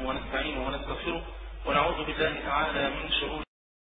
نحمده ونستعينه ونستغفره ونعوذ بالله تعالى من شرور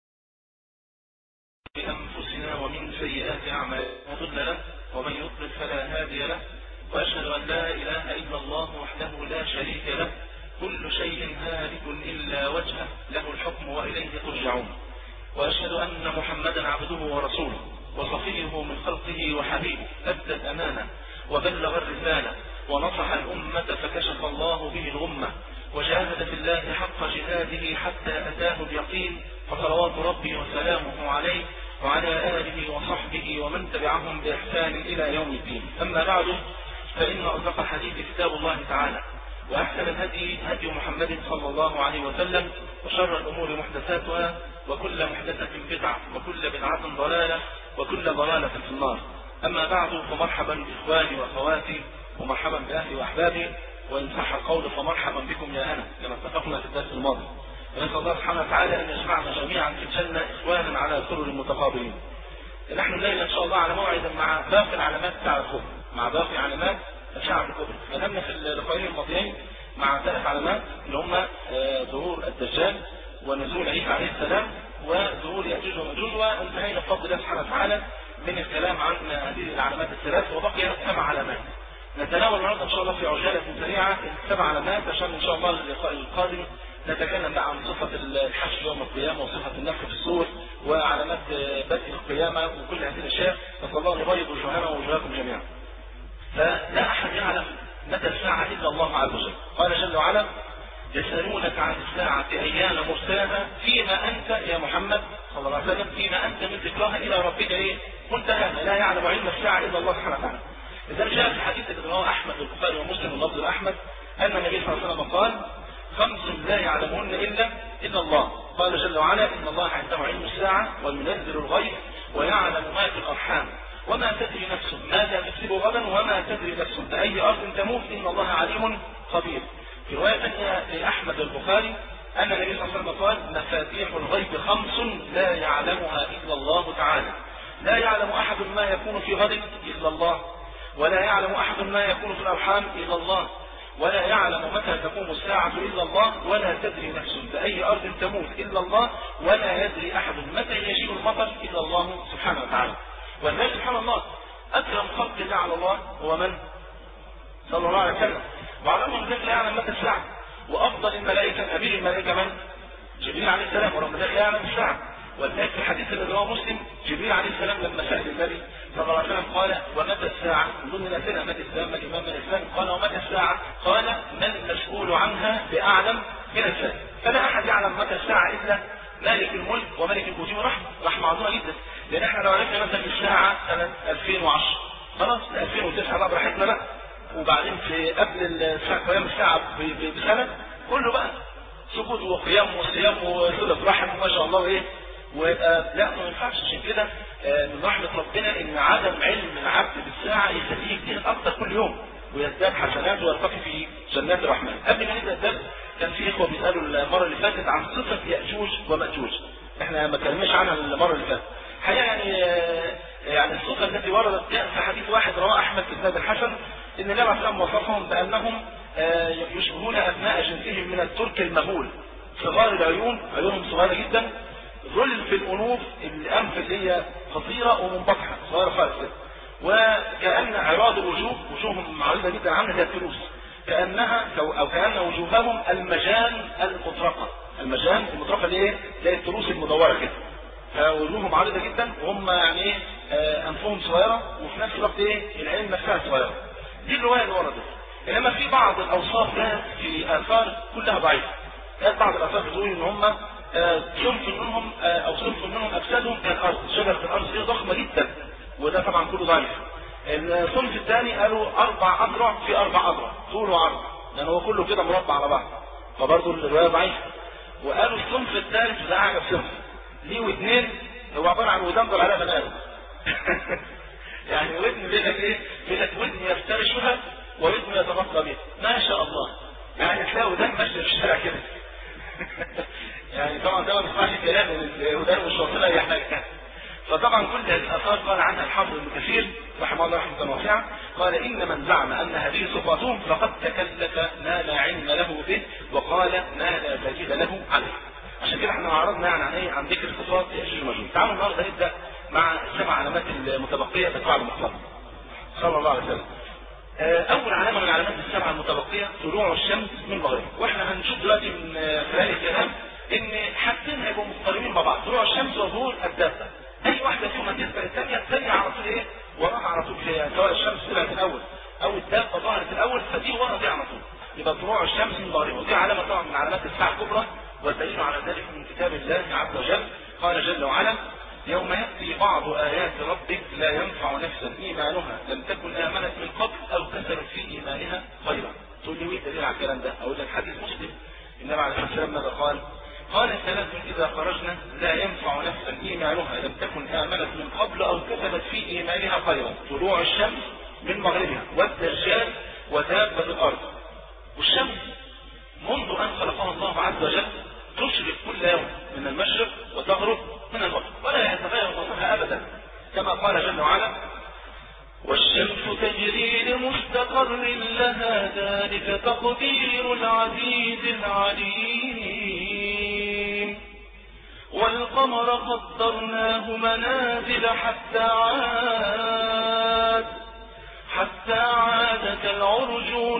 أنفسنا ومن سيئات أعمالنا مضل له ومن يضلل فلا هادي له وأشهد أن لا إله إلا الله وحده لا شريك له كل شيء هالك إلا وجهه له الحكم وإليه ترجعون وأشهد أن محمدا عبده ورسوله وصفيه من خلقه وحبيبه أدى الأمانة وبلغ الرسالة ونصح الأمة فكشف الله به الغمة وجاهد في الله حق جهاده حتى أتاه اليقين فصلوات ربي وسلامه عليه وعلى آله وصحبه ومن تبعهم بإحسان إلى يوم الدين أما بعد فإن أصدق الحديث كتاب الله تعالى وأحسن الهدي هدي محمد صلى الله عليه وسلم وشر الأمور محدثاتها وكل محدثة بدعة وكل بدعة ضلالة وكل ضلالة في النار أما بعد فمرحبا بإخواني وأخواتي ومرحبا بأهلي وأحبابي وإن صح القول فمرحبا بكم يا أنا كما اتفقنا في الدرس الماضي ونسأل الله سبحانه وتعالى أن يجمعنا جميعا في الجنة إخوانا على سرر متقابلين نحن الليلة إن شاء الله على موعد مع باقي العلامات بتاع الكفر مع باقي علامات الشعب الكفر بدأنا في اللقاءين الماضيين مع ثلاث علامات اللي هم ظهور الدجال ونزول عيسى عليه السلام وظهور يأجوج ومأجوج وانتهينا بفضل الله سبحانه وتعالى من الكلام عن هذه العلامات الثلاث وبقي سبع علامات نتناول النهارده ان شاء الله في عجاله سريعه السبع علامات عشان ان شاء الله اللقاء القادم نتكلم بقى عن صفه الحشر يوم القيامه وصفه النفخ في الصور وعلامات بدء القيامه وكل هذه الاشياء نسال الله ان يبيض وجوهنا ووجوهكم جميعا. فلا احد يعلم متى الساعه الا الله عز وجل. قال جل وعلا: يسالونك عن الساعه ايان مرساها فيما انت يا محمد صلى الله عليه وسلم فيما انت من ذكراها الى ربك ايه؟ منتهى لا يعلم علم الساعه الا الله سبحانه وتعالى. إذا جاء في الحديث الذي رواه أحمد البخاري ومسلم واللفظ أحمد أن النبي صلى الله عليه وسلم قال خمس لا يعلمهن إلا إلا الله قال جل وعلا إن الله عنده علم الساعة وينزل الغيب ويعلم ما في الأرحام وما تدري نفس ماذا تكسب غدا وما تدري نفس بأي أرض تموت إن الله عليم خبير في رواية ثانية لأحمد البخاري أن النبي صلى الله عليه وسلم قال مفاتيح الغيب خمس لا يعلمها إلا الله تعالى لا يعلم أحد ما يكون في غد إلا الله ولا يعلم أحد ما يكون في الأرحام إلا الله ولا يعلم متى تقوم الساعة إلا الله ولا تدري نفس بأي أرض تموت إلا الله ولا يدري أحد متى يجيء المطر إلا الله سبحانه وتعالى ولذلك سبحان الله أكرم خلق الله على الله هو من؟ صلى الله عليه وسلم وعلى من ذلك لا يعلم متى الساعة وأفضل الملائكة أمير الملائكة من؟ جبريل عليه السلام ورغم ذلك لا يعلم الساعة ولذلك في الحديث الذي رواه مسلم جبريل عليه السلام لما سأل النبي صلى الله عليه وسلم قال ومتى الساعة؟ من ضمن الأسئلة متى الإسلام؟ ما الإمام من الإسلام؟ قال ومتى الساعة؟ قال من المسؤول عنها بأعلم من السائل فلا أحد يعلم متى الساعة إلا مالك الملك وملك الوجود رحمة رحمة عظيمة جدا لأن احنا لو عرفنا مثلا الساعة سنة 2010 خلاص 2009 بقى براحتنا بقى وبعدين في قبل الساعة قيام الساعة بسنة كله بقى سكوت وقيام وصيام وصلة رحم وما شاء الله ايه ويبقى لا ما ينفعش عشان كده من رحمة ربنا ان عدم علم العبد بالساعة يخليه يجتهد اكتر كل يوم ويزداد حسنات ويرتقي في جنات الرحمن قبل ما نبدا الدرس كان في اخوه بيسالوا المره اللي فاتت عن صفه ياجوج وماجوج احنا ما اتكلمناش عنها المره اللي فاتت الحقيقه يعني يعني الصفه التي وردت جاء في حديث واحد رواه احمد في اسناد الحسن ان النبي عليه الصلاه وصفهم بانهم يشبهون ابناء جنسهم من الترك المهول صغار العيون عيونهم صغيره جدا ظل في الانوف الانف اللي هي قصيره ومنبطحه صغيره خالص كده وكان عراض الوجوه وجوههم عريضه جدا عامله زي التروس كانها او كان وجوههم المجان المطرقه المجان المطرقه اللي ايه زي التروس المدوره كده فوجوههم عريضه جدا وهم يعني ايه انفهم صغيره وفي نفس الوقت ايه العين نفسها صغيره دي الروايه اللي وردت انما في بعض الاوصاف ده في اثار كلها ضعيفه كانت بعض الاثار بتقول ان هم صنف منهم او صنف منهم اجسادهم كالارض شجره الارض دي ضخمه جدا وده طبعا كله ضعيف الصنف الثاني قالوا اربع اذرع في اربع اذرع طول وعرض لان هو كله كده مربع على بعض فبرضه الروايه ضعيفه وقالوا الصنف الثالث ده اعجب صنف ليه واثنين هو عباره عن ودان ضل عليها بنات يعني ودن بيقول لك ايه؟ بيقول لك ودن يفترشها وودن يتغطى بها ما شاء الله يعني تلاقي ودان ماشيه في الشارع كده يعني طبعا ده ما بيسمعش كلام الودان مش واصله اي حاجه فطبعا كل هذه الاثار قال عنها الحافظ ابن كثير رحمه الله رحمه واسعه قال ان من زعم ان هذه صفاته فقد تكلف ما لا علم له به وقال ما لا دليل له عليه عشان كده احنا عرضنا يعني عن ايه عن ذكر صفات ياجوج وماجوج تعالوا النهارده نبدا مع السبع علامات المتبقيه تتبع المصطفى صلى الله عليه وسلم اول علامه من علامات السبعه المتبقيه طلوع الشمس من مغربها واحنا هنشوف دلوقتي من خلال الكلام ان حاجتين هيبقوا مقتربين ببعض طلوع الشمس وظهور الدابه اي واحده فيهم هتسبق الثانيه الثانيه على طول ايه وراها على طول فيها سواء الشمس طلعت الاول او الدابه ظهرت الاول فدي ورا دي على طول يبقى طلوع الشمس من مغربها ودي علامه طبعا من علامات الساعه الكبرى والدليل على ذلك من كتاب الله عز وجل قال جل وعلا يوم يأتي بعض آيات ربك لا ينفع نفسا إيمانها لم تكن آمنت من قبل أو كسرت في إيمانها خيرا تقول لي وين دليل على الكلام ده أقول لك حديث مسلم النبي عليه الصلاة والسلام ماذا قال قال ثلاث إذا خرجنا لا ينفع نفسا إيمانها لم تكن آمنت من قبل أو كسبت في إيمانها خيرا طلوع الشمس من مغربها والدجال ودابة الأرض والشمس منذ أن خلقها الله عز وجل تشرق كل يوم من المشرق وتغرب من الغرب ولا يتغير وضعها أبدا كما قال جل وعلا والشمس تجري لمستقر لها ذلك تقدير العزيز العليم والقمر قدرناه منازل حتى عاد حتى عاد كالعرجون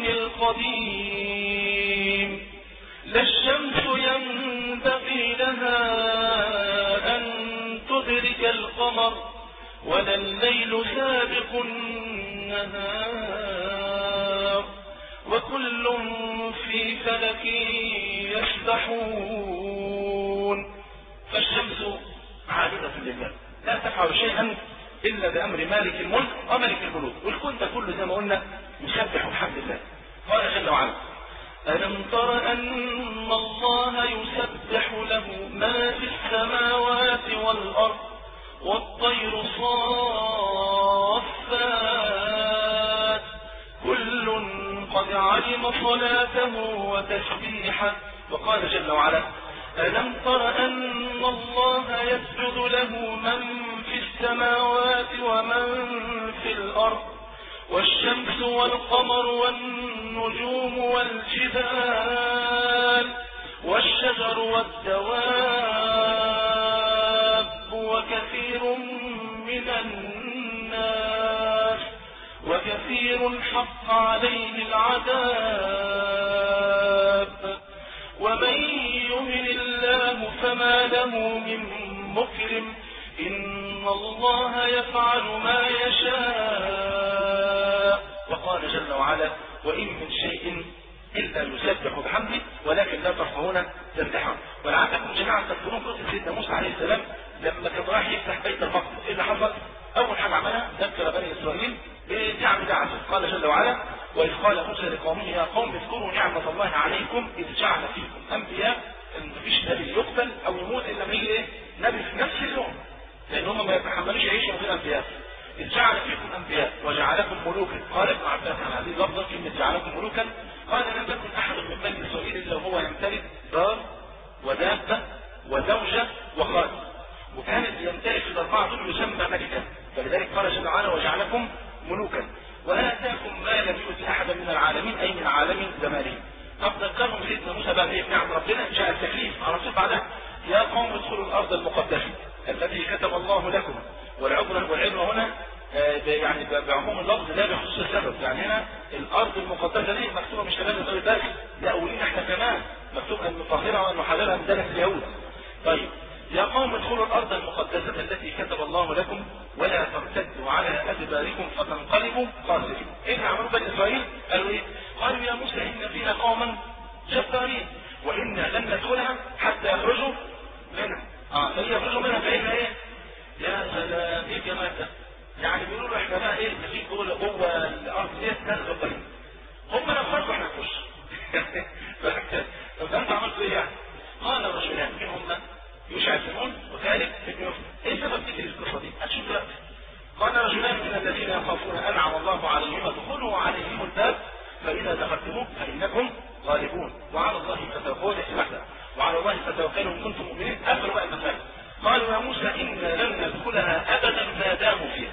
القديم لا الشمس ينبغي لها أن تدرك القمر ولا الليل سابق النهار وكل في فلك يسبحون فالشمس عابدة لله لا تفعل شيئا إلا بأمر مالك الملك وملك الملوك والكون ده كله زي ما قلنا يسبح بحمد الله قال جل وعلا ألم تر أن الله يسبح له ما في السماوات والأرض والطير صافات كل قد علم صلاته وتسبيحه وقال جل وعلا ألم تر أن الله يسجد له من في السماوات ومن في الأرض والشمس والقمر والنجوم والجبال والشجر والدواب وكثير من الناس وكثير حق عليه العذاب ومن يهن الله فما له من مكرم إن الله يفعل ما يشاء وقال جل وعلا وإن من شيء إلا يسبح بحمده ولكن لا تفقهون تسبحون ولعلكم جماعة تذكرون قصة سيدنا موسى عليه السلام لما كان رايح يفتح بيت المقدس إيه اللي حصل؟ أول حاجة عملها ذكر بني إسرائيل بنعم دعسه قال جل وعلا وإذ قال موسى لقومه يا قوم اذكروا نعمة الله عليكم إذ جعل فيكم أنبياء إن مفيش نبي يقتل أو يموت إلا لما يجي إيه؟ نبي في نفس اليوم لأن هم ما يتحملوش يعيشوا من غير أنبياء إذ جعل فيكم أنبياء وجعلكم ملوكا قال ابن عباس عن هذه اللفظة كلمة جعلكم ملوكا قال لم يكن أحد من بني إسرائيل إلا وهو يمتلك دار ودابة وزوجة وخادم وكانت يمتلك الأربعة دول يسمى ملكا فلذلك قال جل وعلا وجعلكم ملوكا وآتاكم ما لم يؤت أحدا من العالمين أي من عالم زمانه طب ذكرهم سيدنا موسى بقى في نعم ربنا جاء التكليف على طول بعدها يا قوم ادخلوا الأرض المقدسة التي كتب الله لكم والعبرة والعبرة هنا يعني بعموم اللفظ لا بخصوص السبب يعني هنا الارض المقدسه دي مكتوبه مش كلام الرسول بس لا اولين احنا كمان مكتوب ان طاهره وان محللها من دنس اليهود طيب يا قوم ادخلوا الارض المقدسه التي كتب الله لكم ولا ترتدوا على ادباركم فتنقلبوا خاسرين ايه اللي عملوا بني اسرائيل قالوا ايه قالوا يا موسى ان فيها قوما جبارين وانا لن ندخلها حتى يخرجوا منها اه فهي يخرجوا منها فإن ايه يا سلام ايه جمال ده يعني بيقولوا له احنا بقى ايه في جوه جوه الارض ديت ناس غلطانين هم لو خرجوا احنا نخش طب انت عملت ايه يعني؟ قال رجلان منهم يوشع بن نون وخالد بن يوسف ايه سبب ذكر القصه دي؟ هتشوف دلوقتي قال رجلان من الذين يخافون انعم الله عليهم ادخلوا عليهم الباب فاذا دخلتموه فانكم غالبون وعلى الله فتوكلوا وعلى الله فتوكلوا ان كنتم مؤمنين اخر بقى المسائل قالوا يا موسى انا لن ندخل ندخلها أبدا ما داموا فيها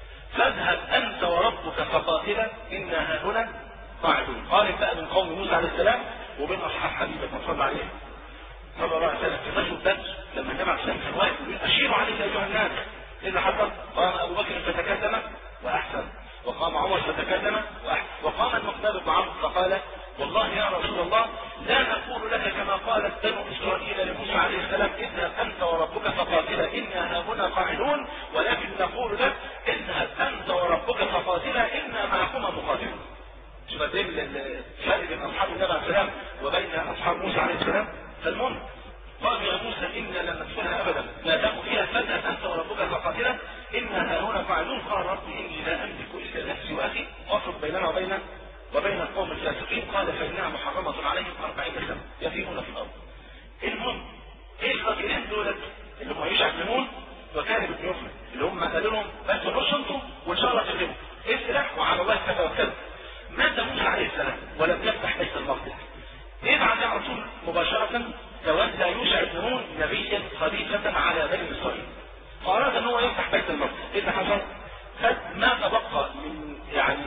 فاذهب أنت وربك فقاتلا إنا ها هنا قاعدون قال بقى من قوم موسى عليه السلام وبين أصحاب حبيبك ما صلى عليه صلى الله عليه وسلم في غزوة بدر لما النبي عليه السلام كان واقف يقول أشيروا عليك أيها الناس إيه اللي حصل؟ قام أبو بكر فتكلم وأحسن وقام عمر فتكلم وأحسن وقام المقداد بن عمرو فقال والله يا رسول الله لا نقول لك كما قالت بنو اسرائيل لموسى عليه السلام اذهب انت وربك فقاتلا انا هنا قاعدون ولكن نقول لك اذهب انت وربك فقاتلا انا معكما مقاتلون. شوف قد الفرق بين اصحاب النبي عليه السلام وبين اصحاب موسى عليه السلام فالمهم قال يا موسى انا لن ندخلها ابدا ما داموا فيها فاذهب انت وربك فقاتلا انا ها هنا قاعدون قال رب اني لا املك الا نفسي واخي وافرق بيننا وبين وبين القوم الفاسقين قال فإنها محرمة عليهم أربعين سنة يتيمون في الأرض. المهم إيه الفقيرين دول اللي هم يشعبون وكان ابن يفنى اللي هم قالوا لهم بس خشوا انتوا وإن شاء الله تغلبوا. اسرح وعلى الله فتوكلوا. مات موسى عليه السلام ولم يفتح بيت المقدس. ابعث على طول مباشرة تولى يوشع بن نون نبيا خليفة على بني إسرائيل. فأراد أن هو يفتح بيت المقدس. إيه اللي حصل؟ خد ما تبقى من يعني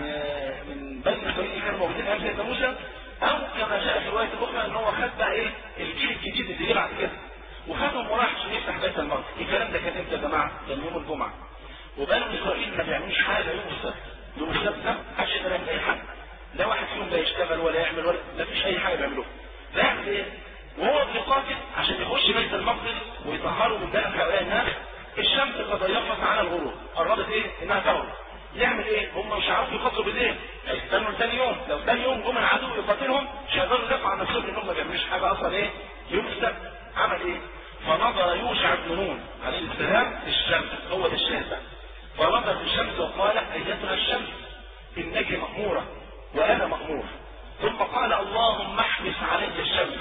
من بني اسرائيل كانوا موجودين ايام سيدنا موسى او كما جاء في روايه اخرى ان هو خد بقى ايه الجيل الجديد اللي جه بعد كده وخدهم وراح عشان يفتح بيت المقدس الكلام ده كان امتى يا جماعه؟ كان يوم الجمعه وبنو اسرائيل ما بيعملوش حاجه يوم السبت يوم السبت ده محدش يقدر يعمل اي حاجه لا واحد فيهم لا يشتغل ولا يعمل ولا ما فيش اي حاجه بيعملوها لا يعمل ايه؟ وهو بيقاتل عشان يخش بيت المقدس ويطهروا من دم هؤلاء الناس الشمس قد ضيقت على الغروب قربت ايه؟ انها تغرب يعمل ايه؟ هم مش هيعرفوا يقاتلوا بالليل هيستنوا ثاني يوم لو ثاني يوم جم العدو يقاتلهم مش هيقدروا يدافعوا عن نفسهم انهم ما بيعملوش حاجه اصلا ايه؟ يوم السبت عمل ايه؟ فنظر يوشع بن نون عليه السلام الشمس هو ده الشمس فنظر في الشمس وقال ايتها الشمس انك ماموره وانا مامور ثم قال اللهم احبس علي الشمس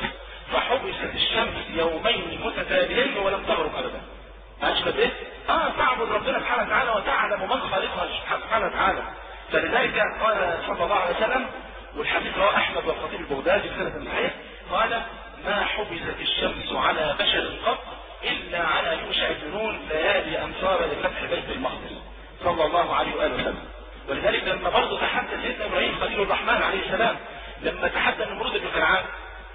فحبست الشمس يومين متتاليين ولم تغرب ابدا أشبه إيه؟ آه تعبد ربنا سبحانه وتعالى وتعلم من خالقها سبحانه وتعالى فلذلك قال صلى الله عليه وسلم والحديث رواه أحمد والخطيب البغدادي في سنة صحيح قال ما حبست الشمس على بشر قط إلا على يوشع بن نون ليالي أمصار لفتح بيت المقدس صلى الله عليه وآله وسلم ولذلك لما برضه تحدث سيدنا إبراهيم خليل الرحمن عليه السلام لما تحدى نمرود بن كنعان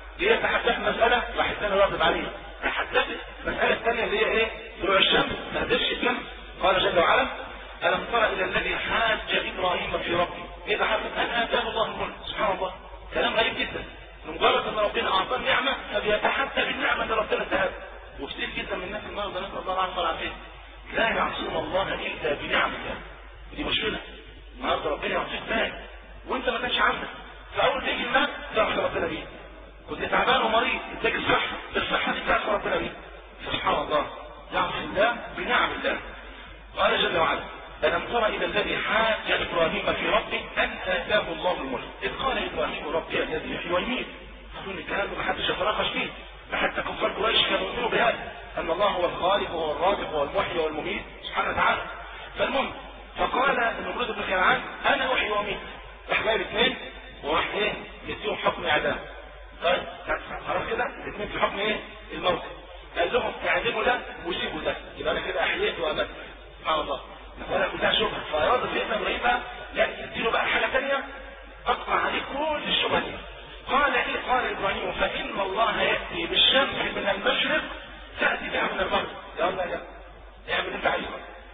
ليتحدث مسألة واحد ثاني راغب عليه تحدثت مسألة ثانية اللي هي ايه؟ طلوع الشمس ما هدفش الشمس قال جل وعلا ألم تر إلى الذي حاج إبراهيم في ربه إذا حدث أن آتاه الله الملك سبحان الله كلام غريب جدا مجرد أن ربنا أعطاه نعمة فبيتحدى بالنعمة اللي ربنا اداها وكثير جدا من الناس النهارده نسأل الله العافية والعافية لا يعصون الله إلا بنعم الله دي مشكلة النهارده ربنا يعطيك مال وأنت ما كانش عندك فأول تيجي المال تعرف ربنا بيه كنت تعبان ومريض اداك الصحة الصحة دي تعرف ربنا بيه سبحان الله يعصي الله بنعم الله قال جل وعلا ألم تر إلى الذي حاج إبراهيم في ربه أن آتاه الله الملك إذ قال إبراهيم ربي الذي يحيي ويميت أظن الكلام ده محدش يتناقش فيه حتى كفار قريش كانوا يؤمنوا بهذا أن الله هو الخالق وهو الرازق وهو المحيي والمميت سبحانه وتعالى فالمهم فقال النمرود بن كنعان أنا أحيي وأميت راح جايب اثنين وراح إيه يديهم حكم إعدام طيب خلاص كده الاثنين في حكم إيه الموت قال لهم اعدموا ده وسيبوا ده يبقى انا كده احييت وامت سبحان الله مسألة كلها شبهة فأراد سيدنا إبراهيم بقى لا تديله بقى حاجة ثانية أقطع عليه كل الشبهة دي قال إيه قال إبراهيم فإن الله يأتي بالشمس من المشرق تأتي بها من المغرب يا الله يا اعمل اللي أنت عايزه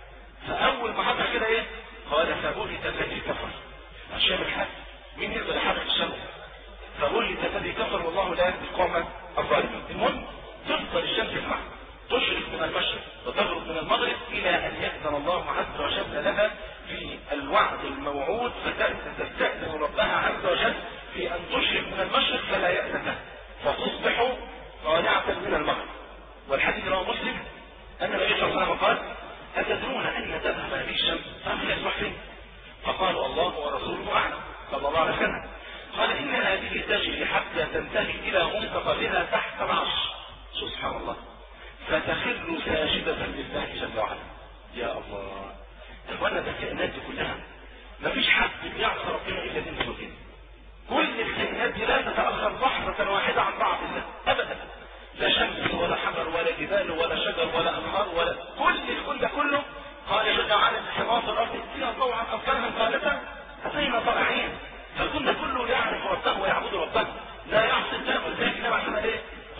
فأول ما حصل كده إيه قال فبهت الذي كفر عشان الحق مين يقدر يحرك الشمس فبهت الذي كفر والله لا يهدي القوم الظالمين المهم تفضل الشمس معه تشرق من المشرق وتغرب من المغرب الى ان يأذن الله عز وجل لها في الوعد الموعود فتستأذن ربها عز وجل في ان تشرق من المشرق فلا يأذن فتصبح طالعة من المغرب والحديث رواه مسلم ان النبي صلى الله عليه وسلم قال اتدرون ان تذهب هذه الشمس فهم يصبح فين؟ فقالوا الله ورسوله اعلم صلى الله عليه وسلم قال ان هذه تجري حتى تنتهي الى منتصفها تحت العرش سبحان الله فتخر ساجدة لله جل وعلا يا الله اخوانا ده الكائنات دي كلها مفيش حد بيعصى ربنا الا دين سلوكين كل الكائنات دي لا تتاخر لحظه واحده عن طاعه الله ابدا لا شمس ولا حجر ولا جبال ولا شجر ولا انهار ولا كل الكون ده كله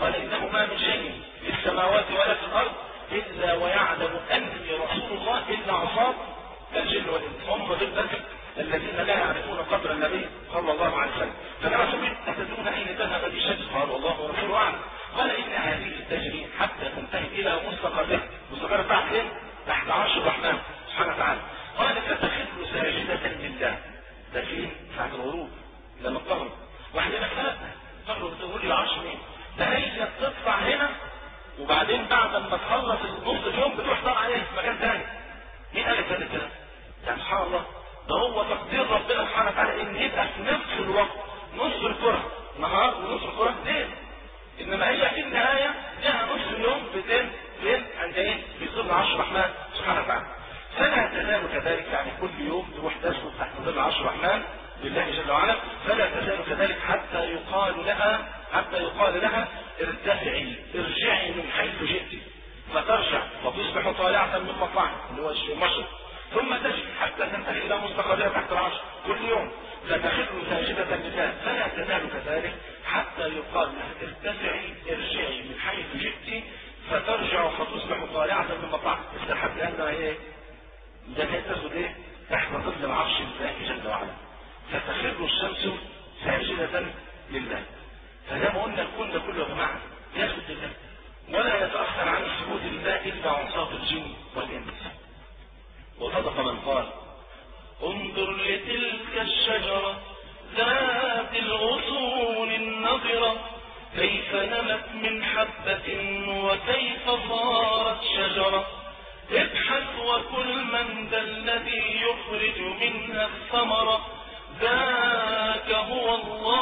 قال إنه ما من شيء في السماوات ولا في الأرض إلا ويعلم أني رسول الله إلا عصاب الجن والإنس هم دول بس الذين لا يعرفون قدر النبي صلى الله عليه وسلم فكما سئل أتدرون أين ذهب الشمس قال والله ورسوله أعلم قال إن هذه تجري حتى تنتهي إلى مستقرها مستقر تحت إيه؟ تحت عرش الرحمن سبحانه وتعالى قال فتخذ ساجدة لله ده فين؟ ساعة الغروب لما تطهر واحد يقول لك لا تطهر تقول لي العرش مين؟ ده هي بتطلع هنا وبعدين بعد ما تخلص النص اليوم بتروح طالع عليها في مكان ثاني مين قال لك ده الكلام؟ يعني سبحان الله ده هو تقدير ربنا سبحانه وتعالى ان يبقى في نفس الوقت نص الكرة نهار ونص الكرة ليل انما هي في النهاية لها نص اليوم فين فين عند ايه في ظل عرش الرحمن سبحانه وتعالى فلا تزال كذلك يعني كل يوم تروح تسكت تحت ظل عرش الرحمن لله جل وعلا فلا تزال كذلك حتى يقال لها حتى يقال لها ارتفعي ارجعي من حيث جئت فترجع وتصبح طالعة من مطلعها اللي هو المشرق ثم تجري حتى تنتهي الى مستقرها تحت العرش كل يوم فتخر ساجدة لله فلا تزال كذلك حتى يقال لها ارتفعي ارجعي من حيث جئت فترجع فتصبح طالعة من مطلعها استحب لانها ايه؟ ده كانت تاخد ايه؟ تحت ظل العرش الله جل وعلا فتخر الشمس ساجدة لله فزي ما قلنا الكل كله يا جماعه يسجد لله ولا يتاخر عن السجود لله الا عصاه الجن والانس وصدق من قال انظر لتلك الشجرة ذات الغصون النضرة كيف نمت من حبة وكيف صارت شجرة ابحث وكل من ذا الذي يخرج منها الثمرة ذاك هو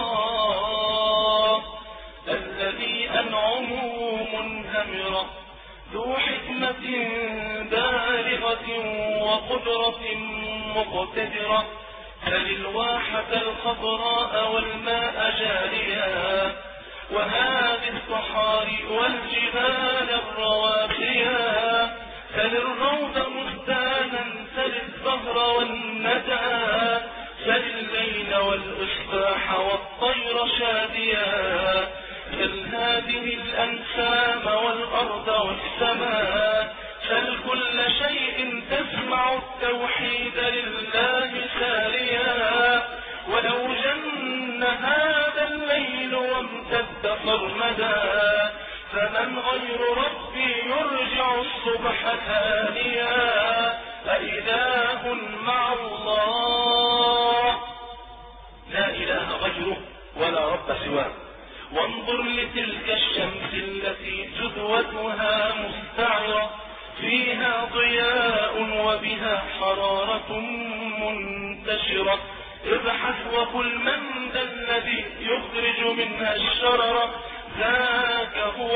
الله الذي أنعمه منهمرة ذو حكمة بالغة وقدرة مقتدرة فللواحة الخضراء والماء جاريا وهذه الصحاري والجبال الرواسيا فللروض مستانا فللزهر والندى فللليل والإصباح والطير شاديا بل هذه الأنسام والأرض والسماء بل كل شيء تسمع التوحيد لله ساريا ولو جن هذا الليل وامتد صرمدا فمن غير ربي يرجع الصبح ثانيا أإله مع الله لا اله غيره ولا رب سواه وانظر لتلك الشمس التي جذوتها مستعرة فيها ضياء وبها حرارة منتشرة ابحث وقل من ذا الذي يخرج منها الشرر ذاك هو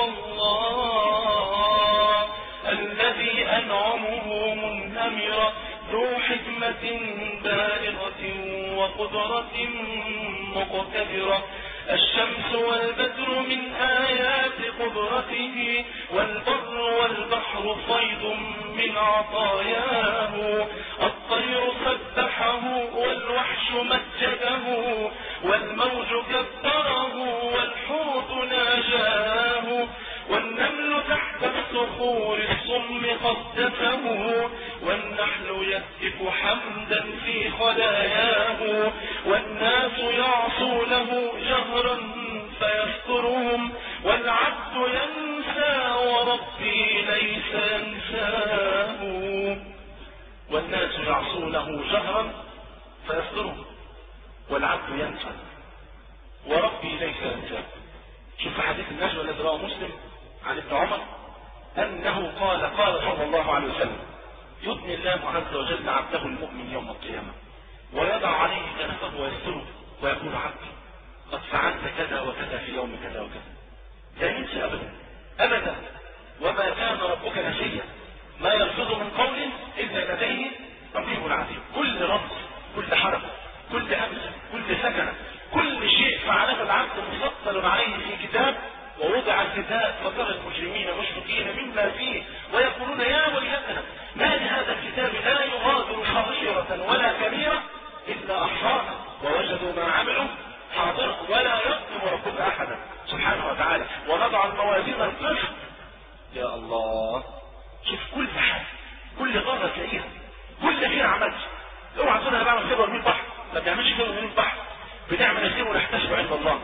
الله الذي أنعمه منهمرة ذو حكمة بالغة وقدرة مقتدرة الشمس والبدر من آيات قدرته والبر والبحر صيد من عطاياه الطير سبحه والوحش مجده والموج كبره والحوت ناجاه والنمل تحت الصخور الصم قدسه والنحل يهتف حمدا في خلاياه والناس يعصونه جهرا فيسترهم والعبد ينسى وربي ليس ينساه والناس يعصونه جهرا فيسترهم والعبد ينسى وربي ليس ينساه شوف حديث النجوى الذي رواه مسلم عن ابن عمر انه قال قال صلى الله عليه وسلم يدني الله عز وجل عبده المؤمن يوم القيامه ويضع عليه كنفه ويستره ويقول عبدي قد فعلت كذا وكذا في يوم كذا وكذا لا ينسى ابدا ابدا وما كان ربك نسيا ما يلفظ من قول الا لديه رقيب عتيد كل رمز كل حركه كل همزه كل سكنه كل شيء فعله العبد مسطر عليه في كتاب ووضع الكتاب فترى المجرمين مشفقين مما فيه ويقولون يا ويلتنا ما لهذا الكتاب لا يغادر صغيرة ولا كبيرة إلا أحصاها ووجدوا ما عملوا حاضرا ولا يظلم ربك أحدا سبحانه وتعالى ونضع الموازين القسط يا الله شوف كل حاجة كل غلطة تلاقيها كل خير عملت اوعى تقول انا بعمل خير وارمي البحر ما بتعملش خير وارمي البحر بتعمل الخير ونحتسب عند الله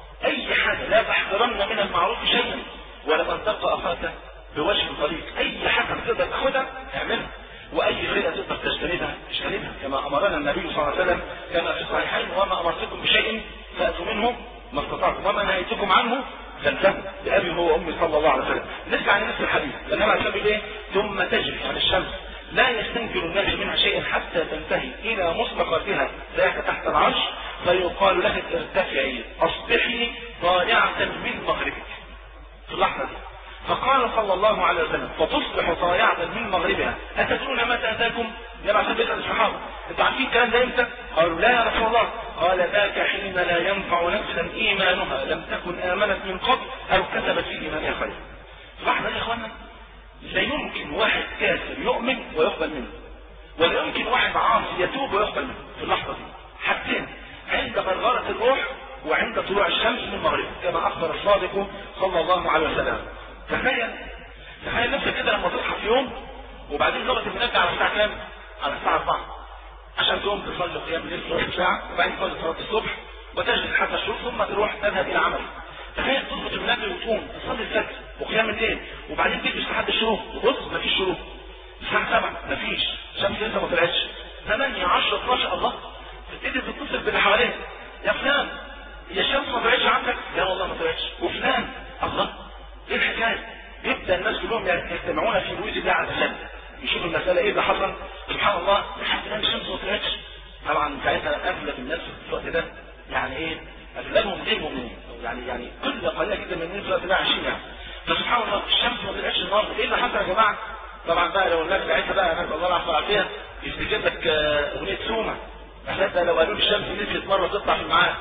اي حاجة لا تحقرن من المعروف شيئا ولمن تلقى اخاك بوجه طريق اي حاجة تقدر تاخدها اعملها واي خير تقدر تجتنبها اجتنبها كما امرنا النبي صلى الله عليه وسلم كما في الصحيحين وما امرتكم بشيء فاتوا منه ما استطعتم وما نهيتكم عنه فانتهوا بأبي هو وأمي صلى الله عليه وسلم نرجع لنفس الحديث لأنما عليه وسلم ايه ثم تجري يعني الشمس لا يستنكر الناس منها شيئا حتى تنتهي إلى مصدقاتها ذاك تحت العرش فيقال لها ارتفعي أصبحي طالعة من مغربك في اللحظة دي فقال صلى الله عليه وسلم فتصبح طالعة من مغربها أتدرون متى أتاكم لما عشان بيسأل الصحابة انتوا عارفين الكلام ده امتى؟ قالوا لا يا رسول الله قال ذاك حين لا ينفع نفسا ايمانها لم تكن امنت من قبل او كسبت في ايمانها خيرا. لحظة يا اخوانا لا يمكن واحد كافر يؤمن ويقبل منه ولا يمكن واحد عاصي يتوب ويقبل منه في اللحظة دي حاجتين عند غرغرة الروح وعند طلوع الشمس من المغرب كما اخبر الصادق صلى الله عليه وسلم تخيل تخيل نفسك كده لما تصحى في يوم وبعدين ظبط المنبه على الساعة كام؟ على الساعة 4 عشان تقوم تصلي قيام الليل نص ساعة وبعدين تصلي صلاة الصبح وتجلس حتى الشروق ثم تروح تذهب إلى عملك. تخيل تظبط المنبه وتقوم تصلي الفجر وقيام الليل وبعدين تلبس لحد الشروق وبص مفيش شروق. الساعة 7 مفيش الشمس لسه ما طلعتش. 8 10 12 الله تبتدي تتصل باللي حواليك يا فلان يا الشمس ما طلعتش عندك؟ لا والله ما طلعتش وفلان الله ايه الحكاية؟ يبدا الناس كلهم يجتمعون في بيوت الله عز وجل يشوفوا المسألة ايه اللي حصل سبحان الله لحد الان الشمس ما طلعتش طبعا ساعتها اغلب الناس في الوقت ده يعني ايه اغلبهم غير مؤمنين يعني يعني كل قليله جدا من الناس في الوقت ده عايشين يعني فسبحان الله الشمس ما طلعتش النهارده ايه اللي حصل يا جماعه؟ طبعا بقى لو الناس ساعتها بقى نسال الله العافيه والعافيه يفتكر لك اغنيه سومه حتى لو قالوا الشمس نزلت مره تطلع في الميعاد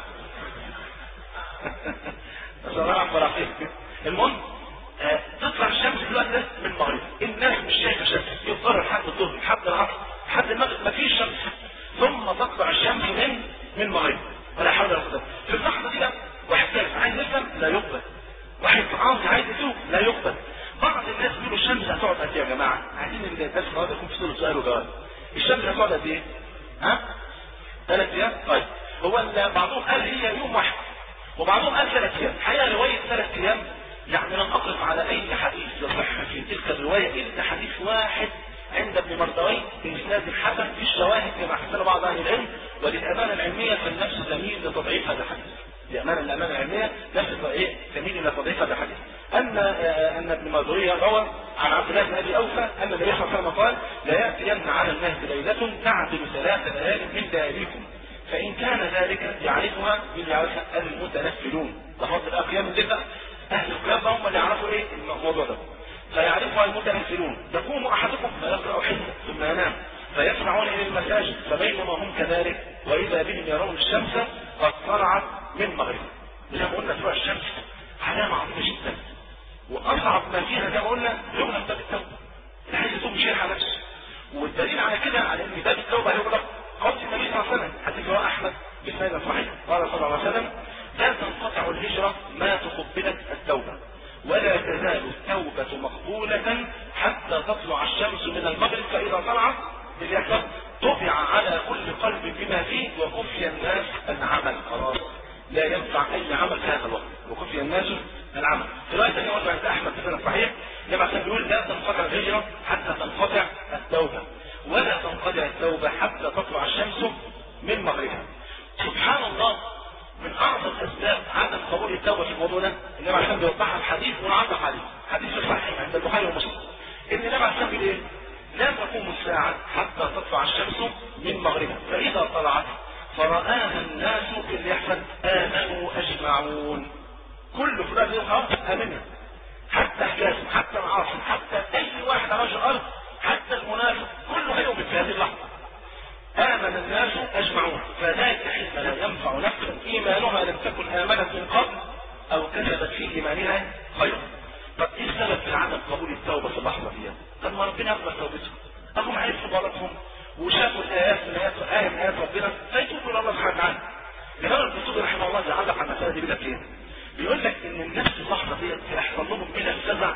نسال الله العافيه والعافيه المهم آه تطلع الشمس في الوقت ده من المغرب الناس مش شايفه شمس يضطر لحد الظهر لحد العصر لحد المغرب مفيش شمس ثم تطلع الشمس من من المغرب ولا حول ولا قوه في اللحظه دي بقى واحد ثالث عايز يفهم لا يقبل واحد عاوز عايز يتوب لا يقبل بعض الناس بيقولوا الشمس هتقعد قد ايه يا جماعه عايزين ان الناس النهارده يكون في صوره سؤال وجواب الشمس هتقعد قد ايه؟ ها؟ ثلاث ايام؟ طيب هو بعضهم قال هي يوم واحد وبعضهم قال ثلاث ايام الحقيقه روايه ثلاث ايام يعني لم أقف على أي حديث يصح في تلك الرواية إلا حديث واحد عند ابن مردوي بإسناد حسن في الشواهد كما حسن بعض أهل العلم وللأمانة العلمية فالنفس تميل لتضعيف هذا الحديث. لأمانة الأمانة العلمية نفس إيه تميل إلى تضعيف هذا الحديث. أن أن ابن مردوي روى عن عبد الله بن أبي أوفى أن النبي صلى الله عليه وسلم قال لا يأتين على الناس ليلة تعدل ثلاث ليال من لياليكم فإن كان ذلك يعرفها من يعرفها المتنفلون. لاحظت بقى قيام الليل بقى اهل الكلام هم اللي يعرفوا ايه الموضوع ده فيعرفها المتنفلون يقوم احدكم فيقرا حزبه ثم ينام فيسمعون الى المساجد فبينما هم كذلك واذا بهم يرون الشمس قد طلعت من مغربها زي ما قلنا طلوع الشمس علامه عظيمه جدا واصعب ما فيها زي ما قلنا يغلق باب التوبه اللي عايز يتوب مش هيلحق نفسه والدليل على كده على ان باب التوبه يغلق قول النبي صلى الله عليه وسلم حديث رواه احمد بسند صحيح قال صلى الله عليه وسلم لا تنقطع الهجرة ما تقبلت التوبة ولا تزال التوبة مقبولة حتى تطلع الشمس من المغرب فإذا طلعت باليسر طبع على كل قلب بما فيه وكفي الناس العمل خلاص لا ينفع أي عمل في هذا الوقت وكفي الناس العمل في رواية ثانية وضع عند أحمد بن الصحيح لما كان بيقول لا تنقطع الهجرة حتى تنقطع التوبة ولا تنقطع التوبة حتى تطلع الشمس من مغربها سبحان الله من اعظم اسباب عدم قبول التوبه في الموضوع ده النبي عليه الصلاه والسلام الحديث ونعرف عليه حديث صحيح عند البخاري ومسلم ان النبي عليه الصلاه والسلام ايه؟ لا تقوم الساعه حتى تطلع الشمس من مغربها فاذا طلعت فرآها الناس اللي يحصل امنوا اجمعون كل فلان يقع امنها حتى حجازم حتى العاصم حتى اي واحد على وجه الارض حتى المنافق كله هيؤمن في هذه اللحظه آمن الناس أجمعون فذلك حين لا ينفع نفسا إيمانها لم تكن آمنت من قبل أو كسبت في إيمانها خيرا طب إيه السبب في عدم قبول التوبة في اللحظة دي؟ طب ما ربنا يقبل توبتهم أهم عرفوا غلطهم وشافوا الآيات من آيات آية من آيات ربنا فيتوبوا إلى الله سبحانه وتعالى الإمام القرطبي رحمه الله بيعلق على المسألة دي بيقول لك إيه؟ بيقول لك إن النفس اللحظة ديت نزع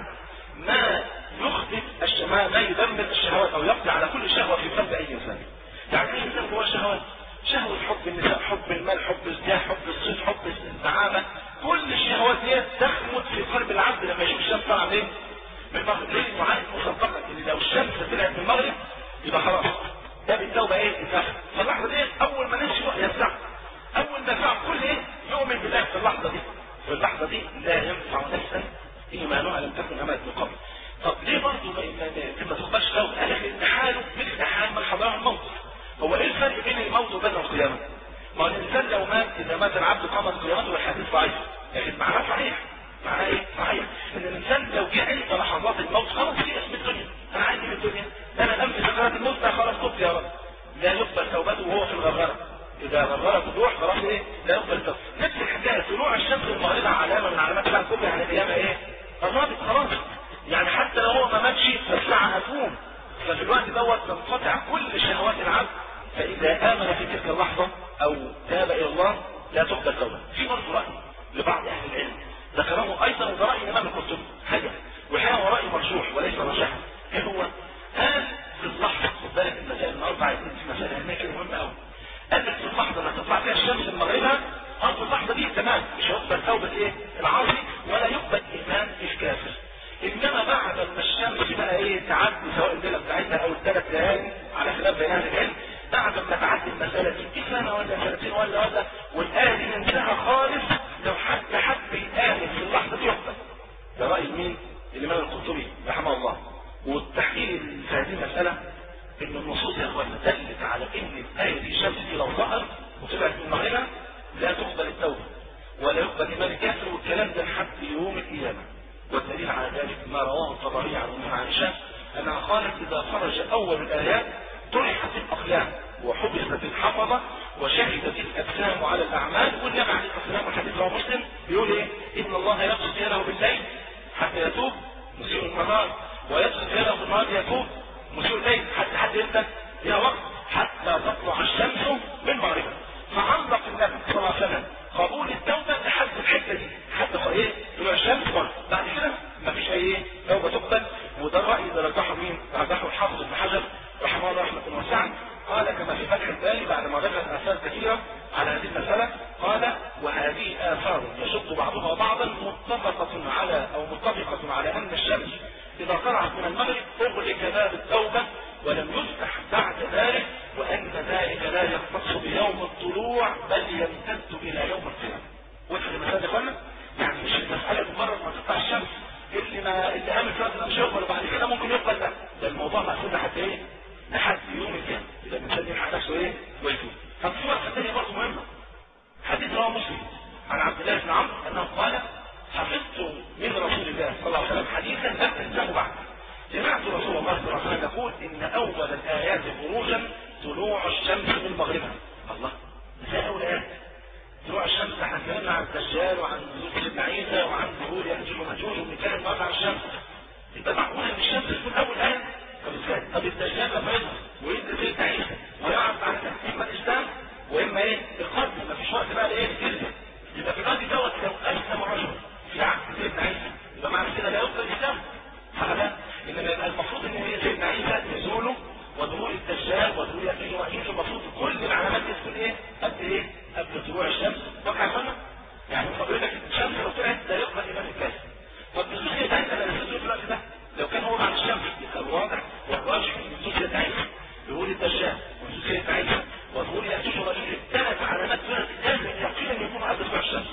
ما يخطف الشمال ما يدمر الشهوات او يقضي على كل شهوه في قلب اي انسان يعني اي انسان هو شهوات شهوة حب النساء حب المال حب الزياح حب الصيد حب الزعامة كل الشهوات دي تخمد في قلب العبد لما يشوف الشمس طالعة منين؟ من المغرب ليه المعاني مصدقة ان لو الشمس طلعت من المغرب يبقى خلاص ده بالتوبة ايه؟ انتهى فاللحظة دي اول ما نمشي يسع اول ما يسع كل ايه؟ يؤمن بالله في اللحظة دي في اللحظة دي لا ينفع نفسا ايمانها لم تكن امانة من قبل طب ليه برضه ما تقبلش لو قال لك ان حاله مثل حال من حضره الموت هو ايه الفرق بين الموت وبين القيامة؟ ما هو الانسان لو مات اذا مات العبد قامت قيامته والحديث ضعيف لكن معناه صحيح معناه ايه؟ صحيح ان الانسان لو جه عند لحظات الموت خلاص في اسم الدنيا انا عايز في الدنيا انا نام في سكرات الموت خلاص تبت يا رب لا يقبل توبته وهو في الغرغره اذا غرغرت الروح خلاص ايه؟ لا يقبل توبته نفس الحكايه طلوع الشمس المغربه علامه من علامات الساعه الكبرى يعني القيامه ايه؟ قربت خلاص يعني حتى لو هو ما ماتش فالساعه هتقوم ففي الوقت دوت تنقطع كل شهوات العبد فإذا آمن في تلك اللحظة أو تاب إلى الله لا تقبل توبة. في برضه رأي لبعض أهل العلم ذكره أيضا وده رأي الإمام القرطبي حاجة والحقيقة هو رأي مرجوح وليس رجحا إيه هو؟ قال في اللحظة خد بالك المسائل النهارده عايزين في مسائل علمية كده مهمة أوي. قال لك في اللحظة اللي تطلع فيها الشمس من مغربها أو في اللحظة دي تمام مش هيقبل توبة إيه؟ العاصي ولا يقبل إيمان الكافر. انما بعد ما الشمس بقى ايه تعدي سواء الليله بتاعتها او الثلاث ليالي على خلاف بين اهل العلم بعد ما تعدي المساله 60 سنه ولا 30 ولا ولا والايه دي ننساها خالص لو حد حد يامن في اللحظه دي يقبل ده راي مين؟ الامام القرطبي رحمه الله والتحليل في هذه المساله ان النصوص يا اخوانا دلت على ان الايه دي الشمس دي لو ظهر وطلعت من مغربها لا تقبل التوبه ولا يقبل ايمان الكافر والكلام ده لحد يوم القيامه والدليل على ذلك ما رواه الطبري عن ام عائشه انها قالت اذا خرج اول الايات طرحت الاقلام وحبست الحفظه وشهدت الاجسام على الاعمال والنبي عليه الصلاه والسلام والحديث رواه مسلم بيقول ايه؟ ان الله يبسط يده بالليل حتى يتوب مسيء النهار ويبسط يده بالنهار يتوب مسيء الليل حتى حد امتى؟ يا وقت حتى تطلع الشمس من مغربها فعلق النبي صلى الله عليه وسلم قبول التوبه لحد الحته دي حتى ايه؟ طلوع الشمس بعد كده مفيش اي توبه تقبل وده الراي اللي رجحه مين؟ رجحه الحافظ ابن حجر رحمه الله رحمه واسعه قال كما في فتح الباري بعد ما ذكر اثار كثيره على هذه المساله قال وهذه اثار يشد بعضها بعضا متفقه على او متفقه على ان الشمس اذا طلعت من المغرب اغلق باب التوبه ولم يفتح بعد ذلك وان ذلك لا يختص بيوم الطلوع بل يمتد الى يوم القيامه. وصل المساله يا اخوانا؟ يعني مش المساله مجرد ما تطلع الشمس اللي ما اللي قام في وقت مش يقبل وبعد كده ممكن يقبل ده ده الموضوع مقسوم لحد ايه؟ لحد يوم القيامه اذا الانسان يلحق نفسه ايه؟ ويتوب. طب في وقت ثانيه برضه مهمه حديث رواه مسلم عن عبد الله بن عمرو انه قال حفظت من رسول الله صلى الله عليه وسلم حديثا لم انساه بعد سمعت رسول الله صلى الله عليه وسلم يقول ان اول الايات خروجا طلوع الشمس من مغربها الله ازاي اول ايات طلوع الشمس احنا اتكلمنا عن الدجال وعن نزول سيدنا عيسى وعن ظهور ياجوج وماجوج وبنتكلم النهارده عن الشمس يبقى معقول ان الشمس تكون اول ايه طب ازاي؟ طب الدجال لما يظهر وينزل سيدنا عيسى ويعرض على اما الاسلام واما ايه؟ القتل مفيش وقت بقى لايه؟ الكذب يبقى في الوقت دوت لو اسلم رجل في عهد سيدنا عيسى يبقى معنى كده لا يقبل الاسلام هذا انما يبقى المفروض ان هي سيدنا عيسى نزوله وظهور الدجال وظهور ياجوج وماجوج المفروض كل العلامات دي تكون ايه؟ قبل ايه؟ قبل طلوع الشمس وقع الفن يعني حضرتك الشمس لو طلعت لا يقبل ايمان الكافر طب النصوص هي بتاعتها لا نزول في الوقت ده لو كان هو بعد الشمس يبقى واضح والراجح ان النصوص هي بتاعتها ظهور الدجال والنصوص هي بتاعتها وظهور ياجوج وماجوج الثلاث علامات دول لازم يقينا ان يكونوا قبل طلوع الشمس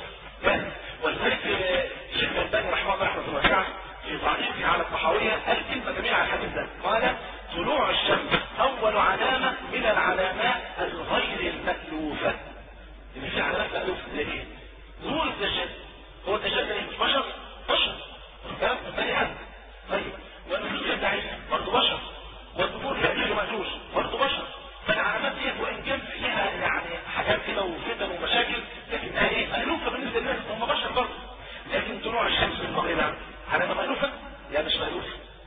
ولذلك الشيخ الالباني رحمه الله رحمه واسعه في تعليقه على الطحاويه قال كلمه جميله على الحديث ده قال طلوع الشمس اول علامه من العلامات الغير المألوفه اللي في علامات مألوفه زي ايه؟ ظهور الدجال هو الدجال ده مش بشر بشر كلام بني ادم طيب والنزول سيدنا عيسى برضه بشر والظهور يأجوج ومأجوج برضه بشر فالعلامات ديت وان كان فيها يعني حاجات كده وفتن ومشاكل لكنها ايه؟ مألوفه بالنسبه للناس هم بشر برضه لكن طلوع الشمس من مغربها علامه مألوفه؟ لا مش مألوفه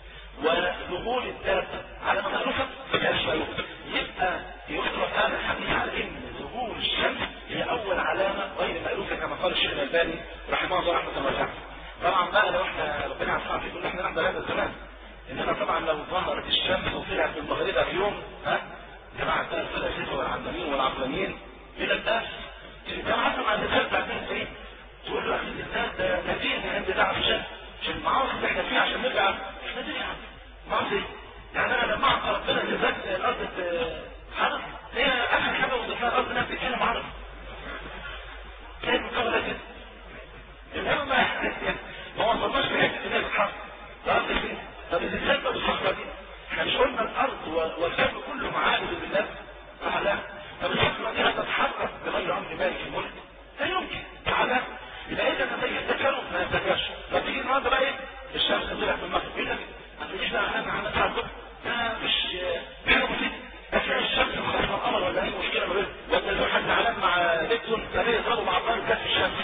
وظهور الدابة علامه مألوفه؟ لا مش مألوفه يبقى يطلق هذا الحديث على ان ظهور الشمس هي اول علامه غير مألوفه كما قال الشيخ الالباني رحمه الله رحمه واسعه طبعا بقى لو احنا ربنا يعافينا في لو ظهرت الشمس وطلعت من مغربها في يوم ها جماعة بقى الفلاسفة والعلمانيين والعقلانيين إلى الناس الجماعة مع الناس بعدين إيه؟ تقول له أخي الإنسان ده نتيجة عند الله عز وجل عشان المعاصي اللي احنا فيها عشان نرجع احنا دي يعني معاصي يعني أنا لما أعطى ربنا اللي فات الأرض حرف هي آخر حاجة وظيفها الأرض إنها بتتكلم عربي كانت مكونة كده إنما ما ما وصلناش لحتة إن هي بتحرك الأرض فين؟ طب الإنسان ده بالصحراء دي احنا مش قلنا الأرض والكون كله معابد لله صح لا؟ طب الصحراء دي هتتحرك بغير أمر مالك الملك لا يمكن تعالى يبقى إذا ما يفتكروا ما يفتكرش طب تيجي النهارده بقى إيه؟ الشمس طلعت من المغرب يقول لك ما تقوليش بقى أنا عملت ساعة الظهر ده مش حاجة بسيطة أسرع الشمس وخلاص القمر ولا أي مشكلة ما بينهم ولا لو حد علم مع نيكسون كانوا يضربوا مع بعض كف الشمس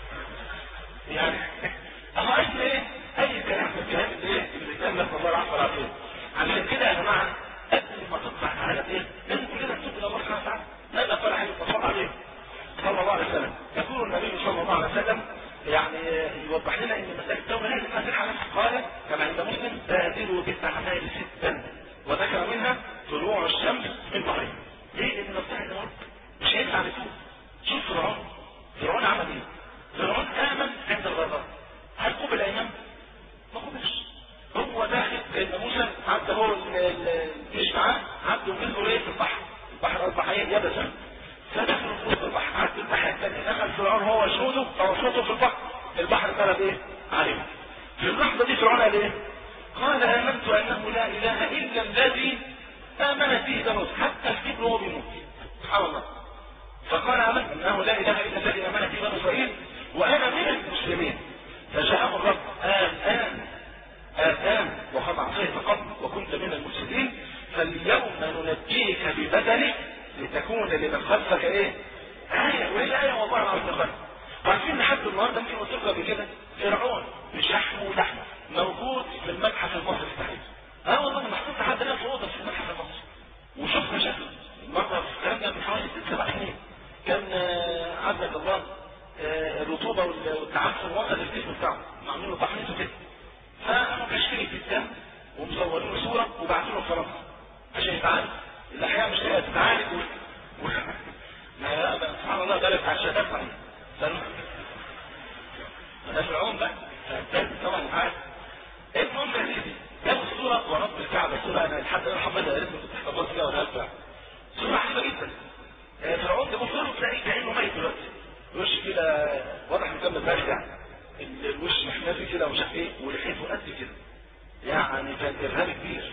يعني أما عايز إيه؟ أي كلام من الكلام اللي إيه؟ اللي كان نسأل الله العفو والعافية عشان كده يا جماعة قبل ما تطلع على إيه؟ لازم كلنا نتوب إلى الله سبحانه وتعالى ماذا قال عليه الصلاة عليه صلى الله عليه وسلم يقول النبي صلى الله عليه وسلم يعني يوضح لنا ان مسألة التوبة لازم نزلها نفسه قال كما عند مسلم بادروا بالأعمال ستا وذكر منها طلوع الشمس من مغرب ليه؟ لأن نفتح الأرض مش هينفع نتوب شوف فرعون فرعون عمل ايه؟ فرعون آمن عند الغرار هل قبل أيمن؟ ما قبلش هو داخل سيدنا موسى عدى هو الجيش معاه عدى وجزء ايه في البحر البحر أصبح ايه يبسا فدخلوا في وسط البحر عدى الناحية الثانية دخل فرعون هو وجنوده توسطوا في البحر البحر قلب ايه؟ عليهم في اللحظة دي فرعون قال ايه؟ قال آمنت أنه لا إله إلا الذي آمنت به بنوت حتى الكبر وهو بيموت سبحان الله فقال آمنت أنه لا إله إلا الذي آمنت به بنو إسرائيل وأنا من المسلمين فجاءه الرب الآن الآن وقد عصيت قبل وكنت من المفسدين فاليوم ننجيك ببدنك لتكون لمن خلفك ايه؟ آية وهي آية والله العظيم خلف عارفين لحد النهارده يمكن قلت لكم قبل كده فرعون بشحمه ولحمه موجود في المتحف المصري التحرير اه والله محطوط لحد الان في اوضه في المتحف المصري وشفنا شكله مره في الكلام ده من حوالي ست سبع سنين كان عزك الله الرطوبه والتعفن وصل الجسم بتاعه معمول له تحنيط وكده فقاموا كاشفين في الدم ومصورين له صوره وبعتوا له فرنسا عشان يتعالج الاحياء مش لاقيه تتعالج و... و... ما سبحان الله ده بتاع الشباب صحيح ده فرعون بقى طبعا عارف المهم يا سيدي جابوا الصورة ورب الكعبة الصورة انا لحد الان حافظها يا ريت كنت احتفظت فيها ولا هرجع صورة عجيبة جدا فرعون ده بصوره تلاقيه كأنه ميت دلوقتي وش كده واضح انه كان متبهدل يعني الوش محنفي كده ومش عارف ايه ولحيته قد كده يعني كان ارهاب كبير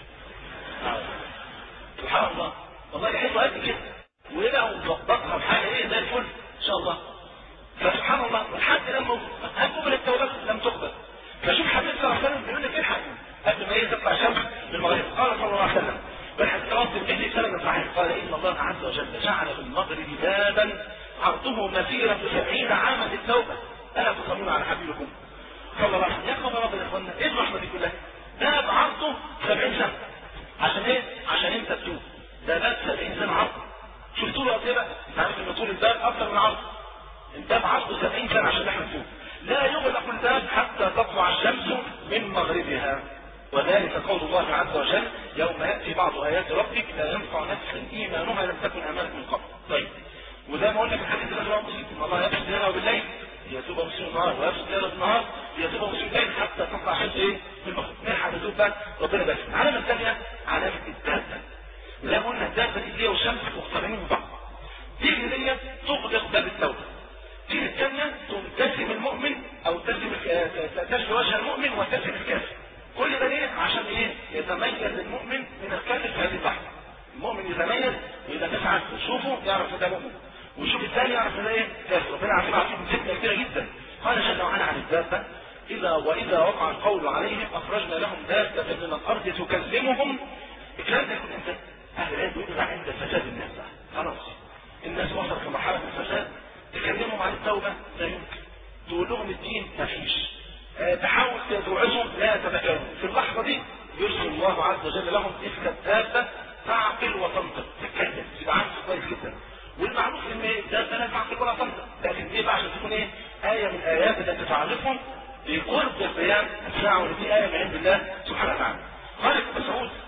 سبحان الله والله لحيته قد كده ولا ومظبطها بحاجه ايه زي الفل ان شاء الله فسبحان الله لحد لما هل قبل التوبه لم تقبل فشوف حبيب صلى الله عليه وسلم بيقول لك الحق قبل ما يطلع شمس من المغرب قال صلى الله عليه وسلم والحديث رواه الترمذي سند صحيح قال ان الله عز وجل جعل في المغرب بابا عرضه مسيرة سبعين عاما للتوبة ألا تصلون على حبيبكم صلى الله عليه وسلم يا خبر رب اخوانا ايه الرحمة دي كلها باب عرضه سبعين سنة عشان ايه عشان انت تتوب ده باب سبعين سنة عرض شوف طوله قد ايه بقى انت عارف ان طول الباب اكثر من عرض الباب عرضه سبعين سنة عشان احنا نتوب لا يغلق الباب حتى تطلع الشمس من مغربها وذلك قول الله عز وجل يوم يأتي بعض آيات ربك لا ينفع نفسا إيمانها لم تكن أمانة من قبل طيب وزي ما قلنا في الحديث اللي هو مسلم ان الله يفسد ليله وبالليل يتوب مسلم النهار ويفسد ليله بالنهار يتوب مسلم الليل حتى تطلع شمس ايه في المغرب نلحق نتوب بقى ربنا بس العلامه الثانيه علامه الدابه زي ما قلنا الدابه دي هي والشمس مقترنين ببعض تيجي دي تغلق باب التوبه تيجي الثانيه تنتسم المؤمن او تسم تشفي وجه المؤمن وتسم الكافر كل ده ليه عشان ايه يتميز المؤمن من الكافر في هذه اللحظه المؤمن يتميز واذا الناس عارف تشوفه يعرف ده مؤمن ويشوف الثاني يعرف ده ايه كافر ربنا عارفين عارفين فتنه كبيره جدا قال جل وعلا عن الدابه اذا واذا وقع القول عليهم اخرجنا لهم دابه من الارض تكلمهم الكلام ده يكون انت اهل العلم يقول ده عند فساد الناس خلاص الناس وصلت في مرحله من الفساد تكلمهم عن التوبه لا يمكن تقول لهم الدين ما فيش أه تحاول توعظهم لا يتذكرون في اللحظه دي يرسل الله عز وجل لهم تلك الدابه تعقل وتنطق تتكلم تبقى عارف كويس جدا والمعروف ان ده لا تعقل ولا تنطق لكن دي بقى عشان تكون ايه ايه من الايات التي تعرفهم بقرب القيام الساعه وان دي ايه من عند الله سبحانه وتعالى قال ابن مسعود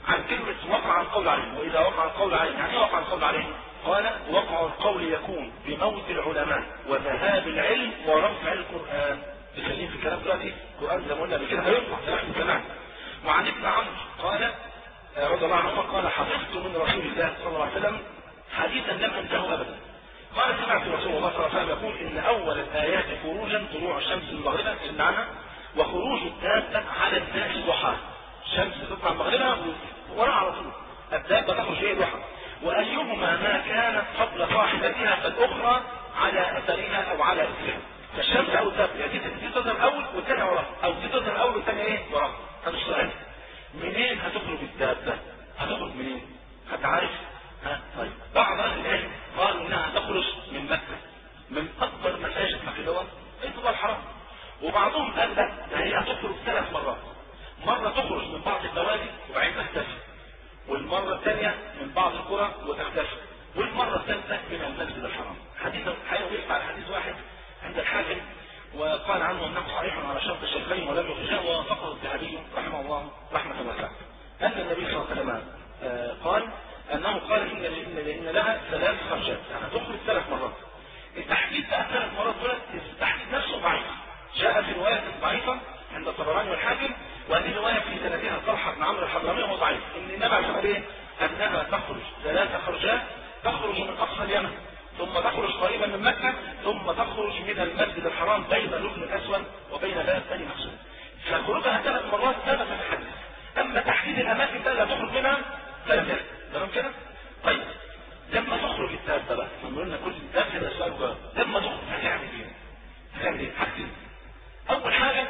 عن كلمة وقع القول عليه وإذا وقع القول عليه يعني ايه وقع القول عليه قال وقع القول يكون بموت العلماء وذهاب العلم ورفع القرآن بيسلين في الكلام دلوقتي القرآن زي ما قلنا بكده هيطلع زي ما احنا سمعنا وعن ابن عمرو قال رضي الله عنه قال حفظت من رسول الله صلى الله عليه وسلم حديثا لم انته ابدا قال سمعت رسول الله صلى الله عليه وسلم يقول ان اول الايات خروجا طلوع الشمس المغربة سمعنا وخروج الدابة على الناس ضحاها الشمس تطلع مغربها وراء على طول الدابة تخرج ايه ضحى وايهما ما كانت قبل صاحبتها فالاخرى على اثرها او على اثرها فالشمس او الدابة يعني دي تظهر الاول والثانيه وراها او دي تظهر الاول والثانيه ايه وراها هذا السؤال منين هتخرج الدابة هتخرج منين حد عارف ها طيب بعض اهل العلم قالوا انها تخرج من مكة من اكبر مساجد مكة دوت بيت الله الحرام وبعضهم قال لا ده هي هتخرج ثلاث مرات مرة تخرج من بعض البوادي وبعدين تختفي والمرة الثانية من بعض القرى وتختفي والمرة الثالثة من المسجد الحرام حديث حيوي على حديث واحد عند الحاكم وقال عنه انه صحيح على شرط الشيخين ولم يخرجه ووافقه الذهبي رحمه الله رحمه واسعه. ان النبي صلى الله عليه وسلم قال انه قال ان ان ان لها ثلاث خرجات يعني تخرج ثلاث مرات. التحديد بقى ثلاث مرات دول التحديد نفسه ضعيف. جاء في روايه ضعيفه عند الطبراني والحاكم وهذه روايه في سندها طلحه بن عمرو الحضرمي وهو ضعيف. ان النبي عليه الصلاه والسلام انها تخرج ثلاث خرجات تخرج من اقصى اليمن ثم تخرج قريبا من مكة ثم تخرج من المسجد الحرام بين الركن الأسود وبين باب بني مخزوم فخروجها ثلاث مرات ثبت في الحديث أما تحديد الأماكن لا تخرج منها فلم يرد تمام كده؟ طيب لما تخرج الدابة بقى احنا قلنا كل الدابة ده سؤال جواب لما تخرج هتعمل ايه؟ هتعمل ايه؟ حاجتين أول حاجة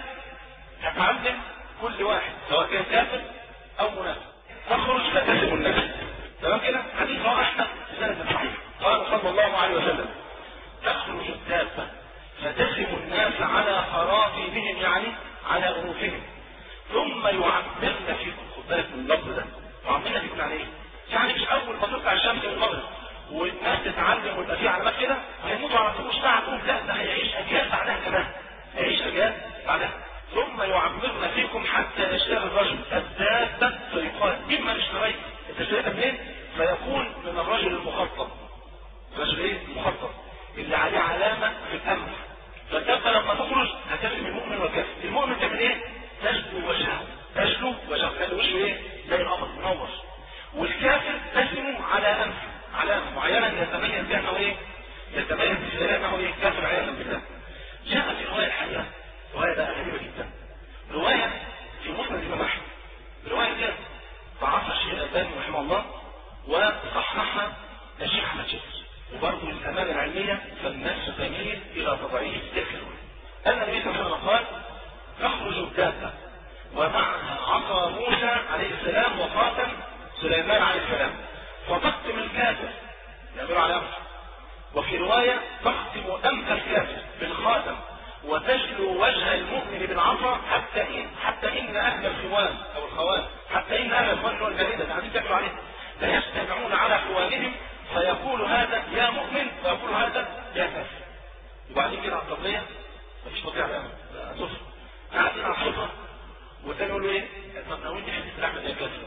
هتعلم كل واحد سواء كان كافر أو منافق تخرج فتسم الناس تمام كده؟ حديث رواه أحمد سنة صحيح قال صلى الله عليه وسلم تخرج الدابة فتسم الناس على خرافيبهم يعني على أنوفهم ثم يعمرن فيكم خد بالك من اللفظ ده يعمرن فيكم يعني ايه؟ يعني مش أول ما تطلع الشمس من المغرب والناس تتعلم ويبقى في علامات كده هيموتوا على طول مش بعدهم لا ده هيعيش أجيال بعدها كمان هيعيش أجيال بعدها ثم يعمرن فيكم حتى يشتري الرجل الدابة فيقال مما اشتريت انت اشتريتها منين؟ فيقول من الرجل المخطط رجل ايه مخطط اللي عليه علامة في الأمر فالدابة لما تخرج هتسم المؤمن والكافر المؤمن تعمل ايه تجلو وجهه تجلو وجهه كان وشه ايه زي القمر منور والكافر تسم على أنف علامة معينة يتميز بها انه ايه يتميز بها انه ايه كافر عياذا بالله جاء في رواية الحقيقة رواية بقى غريبة جدا رواية في مسند الإمام أحمد رواية كده ضعفها الشيخ الألباني رحمه الله وصححها الشيخ أحمد شيخ وبرضه للأمانة العلمية فالناس تميل إلى تضعيف تلك الرواية أن النبي صلى الله عليه وسلم قال تخرج الدابة ومعها عصا موسى عليه السلام وخاتم سليمان عليه السلام فتقتم الكافر يعملوا على أنف وفي رواية تختم أنف الكافر بالخاتم وتجلو وجه المؤمن بالعصا حتى إن حتى إن أهل الخوان أو الخوان حتى إن أهل الخوان والجريدة قاعدين تاكلوا عليه لا يستمعون على خوانهم فيقول هذا يا مؤمن ويقول هذا يا كافر وبعدين كده على التضلية مفيش تضلية على الأمل صفر قاعدين على الصفر والتاني يقول له ايه؟ طب لو انت حديث احمد يا كافر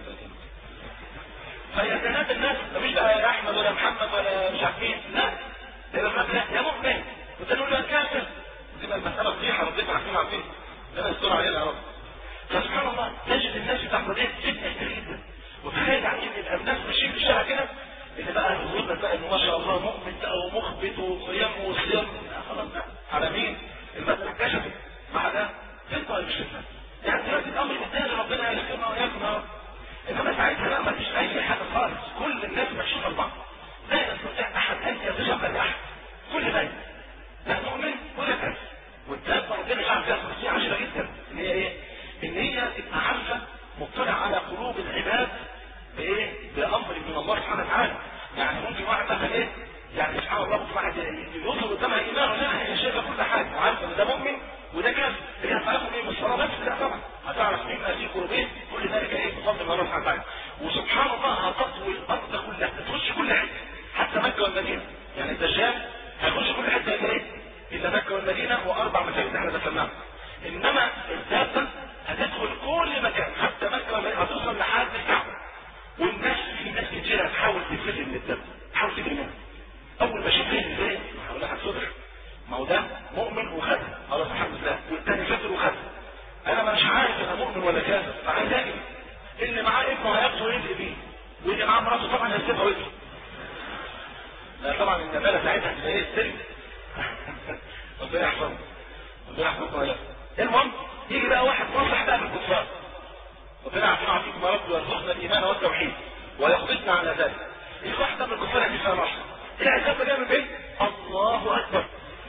فيتنادى الناس مفيش بقى يا احمد ولا محمد ولا مش عارف مين لا ده لا يا مؤمن والتاني يقول له يا كافر تبقى المسألة صحيحة ربنا عارفين عارفين لا يستر علينا يا رب فسبحان الله تجد الناس بتاعت دي جدا جدا وتخيل يعني ان الناس ماشيين في الشارع كده اللي بقى يقول بقى انه ما شاء الله مؤمن بقى ومخبت وصيام وصيام خلاص بقى على مين؟ المسألة اتكشفت مع ده فين طيب الشفاء؟ يعني دلوقتي الامر قدام ربنا يحكمنا وياكم يا رب انما ساعتها لا ما فيش اي حاجه خالص كل الناس ماشيين مع بعض لا يستطيع احد ان يتشبه باحد كل ذلك لا مؤمن ولا كافر والدابة ربنا يعرف فيها خصوصية عجيبة جدا ان هي ايه؟ ان هي تبقى عارفة مطلع على قلوب العباد بايه؟ بامر من الله سبحانه وتعالى يعني ممكن واحد مثلا ايه؟ يعني سبحان الله ممكن واحد يظهر قدامها ايمان ولا هي شايفه كل حاجه وعارفه ان ده مؤمن وده كافر هي هتعرفوا ايه بالصلاه بس لا طبعا هتعرف مين ما في قربين كل ذلك ايه بفضل الله سبحانه وتعالى وسبحان الله هتطوي الارض كلها تخش كل حته حتى مكه والمدينه يعني الدجال هيخش كل حته ايه؟ إلا مكة والمدينة وأربع مساجد احنا ذكرناهم إنما الدابة هتدخل كل مكان حتى مكة والمدينة هتوصل لحد الكعبة والناس في ناس كتير هتحاول تتفتن من الدم تحاول تجري منها اول ما شافين ازاي هقول لك هتصدر ما هو ده مؤمن وخدها خلاص الحمد لله والتاني كافر وخدها انا مش عارف انا مؤمن ولا كافر فعايز اجري اللي معاه ابنه هياخده ويجري بيه واللي معاه مراته طبعا هيسيبها ويجري لا طبعا النبالة ساعتها تبقى ايه السلم ربنا يحفظه ربنا يحفظه ولا المهم يجي بقى واحد نصح بقى بالكفار ربنا يعافينا ويعافيكم يا رب ويرزقنا الايمان والتوحيد ويقبضنا على ذلك يجي واحد من الكفار يجي فيها نصح العزاب ده من بعيد الله اكبر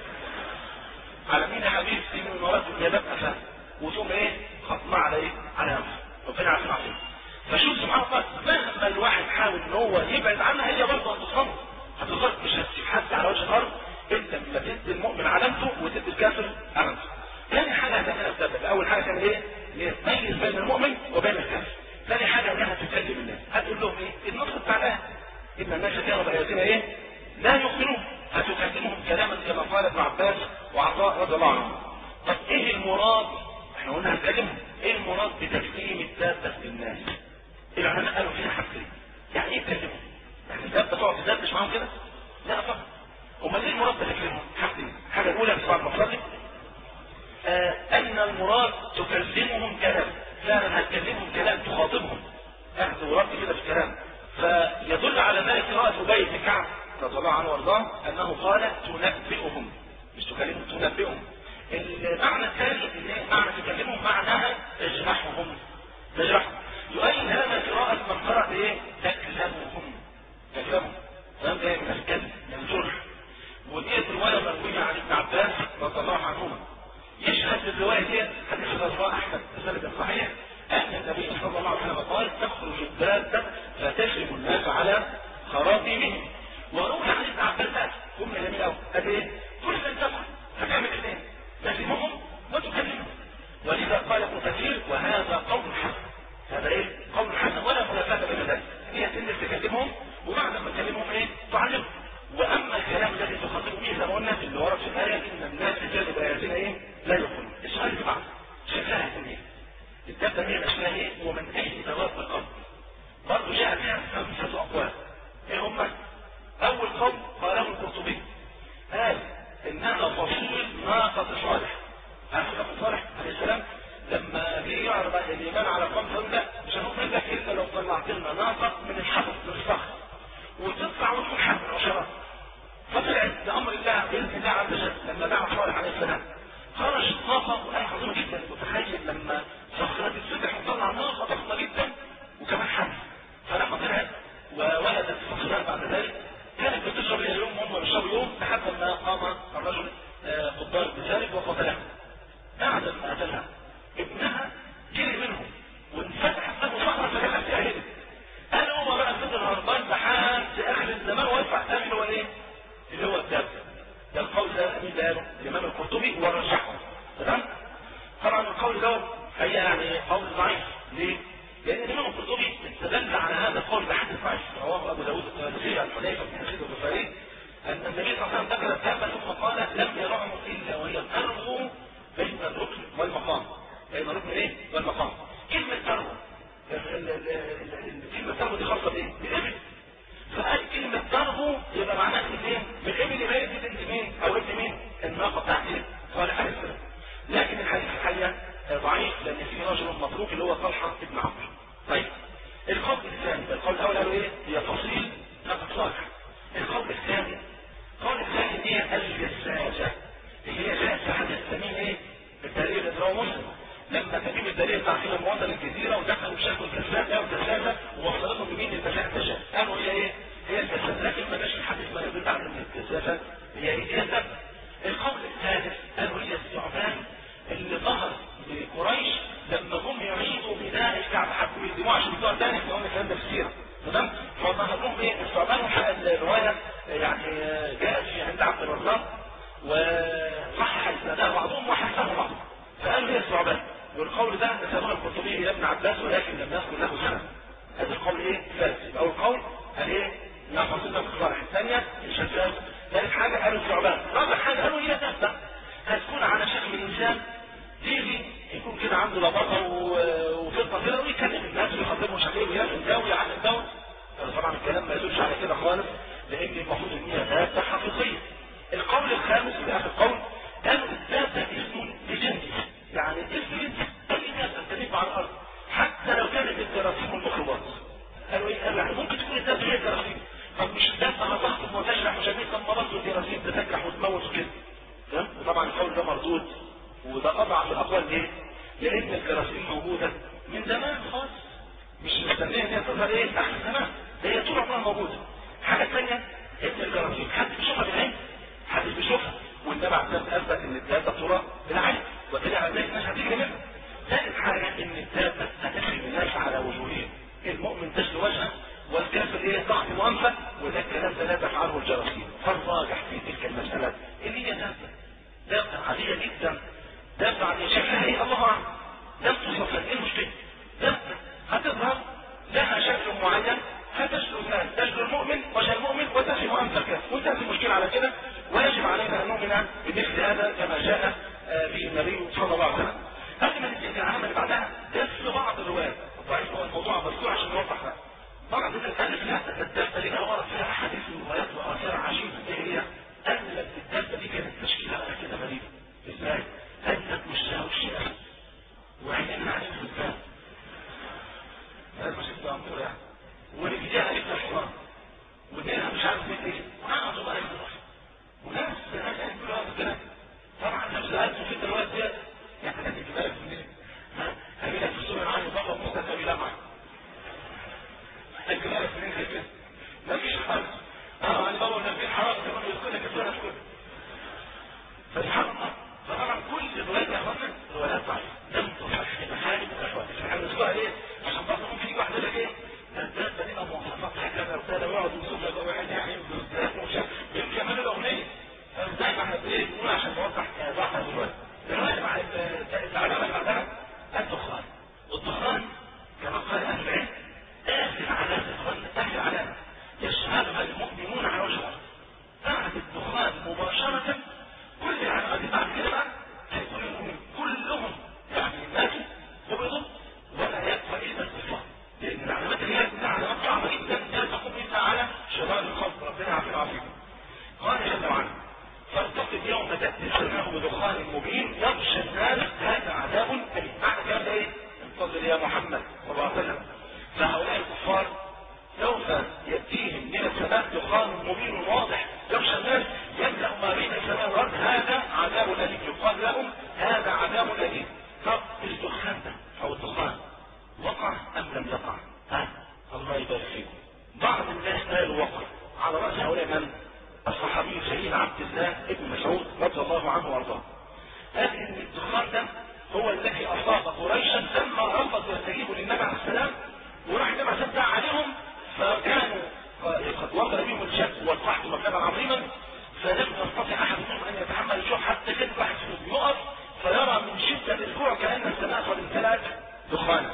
على مين يا حبيبي من وراك يا باب قفاه وتقوم ايه خطمه على ايه على انفه ربنا يعافينا ويعافيكم فشوف سبحان الله مهما الواحد حاول ان هو يبعد عنها هي برضه هتصمم هتظل مش هتسيب حد على وجه الارض انت لما تدي المؤمن علامته وتدي الكافر علامته ثاني حاجه هتعملها السبب اول حاجه تعمل ايه؟ تميز بين المؤمن وبين الكافر ثاني حاجه انها تكلم الناس هتقول لهم ايه؟ النص بتاع الايه ان الناس كانوا باياتنا ايه؟ لا يؤمنون هتكلمهم كلاما كما قال ابن عباس وعطاء رضي الله عنهم طب ايه المراد؟ احنا قلنا هنكلمهم ايه المراد بتكليم الدابه للناس؟ العلماء قالوا فيها حاجتين يعني ايه تكلمهم؟ يعني الدابه تقعد تدبش معاهم كده؟ لا طبعا امال ايه المراد بتكلمهم؟ حاجتين الحاجه الاولى بعد ما تصلي آه ان المراد تكلمهم كلام فعلا هتكلمهم كلام تخاطبهم اخذ ورد كده في الكلام فيدل على ذلك قراءة أبي بن كعب رضي الله عنه وارضاه انه قال تنبئهم مش تكلمهم تنبئهم المعنى الثاني ان معنى تكلمهم معناها تجرحهم تجرحهم يؤيد هذا قراءة من قرأ ايه تكلمهم تكلمهم تمام ايه من الكلم من الجرح وديت رواية مروية عن ابن عباس رضي الله عنهما يشهد الرواية دي حديث رواه احمد بسند صحيح ان النبي صلى الله عليه وسلم قال تخرج الدابة فتشرب الناس على خرابهم وروي عن ابن عباس جملة جميلة قوي قال ايه؟ كل من تفعل هتعمل اثنين لازمهم وتكلمهم ولذا قال ابن كثير وهذا قول حسن هذا ايه؟ قول حسن ولا منافاة بين ذلك هي تنزل تكلمهم وبعد ما تكلمهم ايه؟ تعلمهم واما الكلام الذي تخاطب به زي ما قلنا اللي ورد في الايه ان الناس رجال باياتنا ايه؟ لا يؤمنون السؤال اللي بعده شكلها يكون ايه؟ الدابه هي الاشكال ايه؟ ومن اي ثواب الارض برضه جاء فيها خمسه اقوال ايه هم؟ اول قول قاله القرطبي قال انها فصول ناقه صالح عارف ناقه صالح عليه السلام لما جه يعرض الايمان على قوم فقال لا مش هنؤمن لك الا لو طلعت لنا ناقه من الحجر من الصخر وتطلع وتكون حجر عشرات فطلعت بامر الله باذن الله عز وجل لما دعا صالح عليه السلام خرج ناقه وآية عظيمه جدا متخيل لما صخره تتفتح وتطلع ناقه ضخمه جدا وكمان حمل فلما طلعت وولدت الصخره بعد ذلك كانت بتشرب الى يوم هم بيشربوا يوم لحد ما قام الرجل قدار بذلك وقتلها بعد ما قتلها ابنها جري منهم وانفتحت له صخره فدخل فيها هدى قال هو بقى فضل هربان لحد اخر الزمان ويدفع ثاني اللي هو ايه؟ اللي هو الدب ده القول ده مين ده قاله؟ الامام القرطبي ورجحه تمام؟ طبعا القول ده هي يعني قول ضعيف ليه؟ لان الامام القرطبي استدل على هذا القول بحديث ضعيف رواه ابو داود الطيالسي عن حذيفه بن حسين البخاري ان النبي صلى الله عليه وسلم ذكر الدابه ثم قال لم يرهم الا وهي ترغو بين الركن والمقام بين الركن ايه؟ والمقام كلمه ترغو كلمه ترغو دي خاصه بايه؟ بالابل فقال كلمه ترغو يبقى معناها ايه؟ بالابل يبقى هي دي بنت مين؟ او ابن مين؟ الناقه بتاعت ايه؟ صالح عليه السلام لكن الحديث الحقيقه ضعيف لان في رجل متروك اللي هو طلحه بن عمرو طيب القول الثاني القول الاول قالوا ايه هي تفصيل نقد صالح القول الثاني القول الثاني هي الجساسه هي جاءت في حديث تميم ايه الدليل اللي هو مسلم لما تميم الدليل بتاع في المواطن الجزيره ودخلوا شافوا الجساسه والجساسه ووصلتهم بمين البشاء البشاء قالوا هي ايه هي الجساسه لكن ما جاش الحديث ما يدل على ان الجساسه هي هي الدم القول الثالث قالوا هي الثعبان اللي ظهر لقريش لما هم يعيدوا بناء الكعبة حبوا يدموا عشان يدوها تاني احنا قلنا الكلام ده في السيرة تمام؟ فظهر لهم ايه؟ الثعبان وحق الرواية يعني جاءت في عند عبد الرزاق وصحح اسنادها بعضهم وحسنه بعض فقالوا هي الثعبان والقول ده نسبه القرطبي الى ابن عباس ولكن لم يذكر له سند هذا القول ايه؟ ثالث اول قول قال ايه؟ ناقص في الصالح الثانية الشجاع ثالث حاجة قالوا الثعبان رابع حاجة قالوا هي دابة هتكون على شكل انسان تيجي يكون كده عنده لبطه وفطه كده ويكلم الناس ويخاطبهم ومش عارف ايه ويعمل ده ويعمل ده طبعا الكلام ما يدلش على كده خالص لان المفروض ان هي دابه حقيقيه القول الخامس في اخر القول قالوا الدابه اسم لجنس يعني اسم جنس اي دابه تلف على الارض حتى لو كانت الجراثيم والميكروبات قالوا ايه قالوا يعني ممكن تكون الدابه هي الجراثيم طب مش الدابه هتخطف وتشرح وشبيه طب ما برضه الجراثيم تتجرح وتموت وكده تمام وطبعا القول ده مردود وده اضعف الاقوال ليه؟ لان الجراثيم موجوده من زمان خالص مش مستنيه ان هي تظهر ايه اخر زمان ده هي طول عمرها موجوده حاجه ثانيه ان الجراثيم حد بيشوفها بالعين حد بيشوفها والنبي عليه الصلاه اثبت ان الدابه ترى بالعين ودليل على ذلك مش هتيجي منها ثالث حاجه ان الدابه هتخرج الناس على وجوههم المؤمن تسلو وجهه والكافر ايه ضغط وانفه وده الكلام ده لا تفعله الجراثيم فالراجح في تلك المساله اللي هي دابه دابه عاديه جدا دابه عاديه شكلها ايه الله اعلم لم تصف ايه المشكله دابه هتظهر لها شكل معين هتشلو الناس تشلو المؤمن وجه المؤمن وتشلو انف الكافر وانتهت المشكله على كده ويجب علينا ان نؤمن بمثل هذا كما جاء به النبي صلى الله عليه وسلم قبل ما نتيجه العالم اللي بعدها بس بعض الروايات ضعيف هو الموضوع مذكور عشان نوضح بقى بعض الالف لا الدفه دي ورد فيها احاديث وروايات واثار عجيبه ايه هي؟ قلت الدفه دي كانت تشكيله على كده غريبه ازاي؟ قلت مش وشها وعينين عليهم في الدم هذا مش الدم يعني ورجليها لسه الحمار ودينها مش عارف مين ايه وقعدوا بقى يروح وناس ناس يقولوا هذا الكلام طبعا لو سالته في الروايات ديت يعني انا تجيب بالك منين؟ هجي لك في السوره معايا بابا موسى سبيل معي هجي بالك منين زي كده؟ مفيش حاجه اه انا بابا كان في حرام كمان يقول لك السنه كلها فسبحان الله فطبعا كل الروايات يا اخوانا روايات ضعيفه لم تصح بحال من الاحوال احنا بنذكرها ليه؟ عشان برضه ممكن يجي واحد يقول لك ايه؟ الدابه دي مواصفاتها كذا وكذا ويقعد يوصف لك واحد يعني يمكن يعمل له اغنيه ازاي ما احنا ايه بنقول عشان نوضح ضعف الروايه الروايه مع العلامه اللي بعدها الدخان والدخان كما قال اهل العلم اخر علامه اخر علامه يشهدها المؤمنون على وجه الارض بعد الدخان مباشره كل العلامات بعد كده بقى هيكون المؤمنين كلهم يعني ماتوا قبضوا ولا يبقى الا الكفار لان العلامات اللي هي كلها علامات صعبه جدا لا تقوم الا على شباب الخلق ربنا يعافي العافيه قال جل وعلا فارتقب يوم تاتي السماء بدخان مبين يغشى الناس هذا عذاب اليم معنى الكلام ده ايه؟ انتظر يا محمد صلى الله عليه وسلم فهؤلاء الكفار سوف ياتيهم من السماء دخان مبين واضح يغشى الناس يملا ما بين السماء والارض هذا عذاب اليم يقال لهم هذا عذاب اليم طب الدخان ده او الدخان وقع ام لم يقع؟ ها الله يبارك فيكم بعض الناس قالوا وقع على راس هؤلاء من؟ الصحابي الجليل عبد الله ابن مسعود رضي الله عنه وارضاه قال ان الدخان ده هو الذي اصاب قريشا لما رفضوا يستجيبوا للنبي عليه السلام وراح النبي عليه السلام عليهم فكانوا قد وصل بهم الشك والقحط مبلغا عظيما فلم يستطع احد منهم ان يتحمل الجوع حتى كان واحد فيهم يقف فيرى من شده الجوع كان السماء قد امتلأت دخانا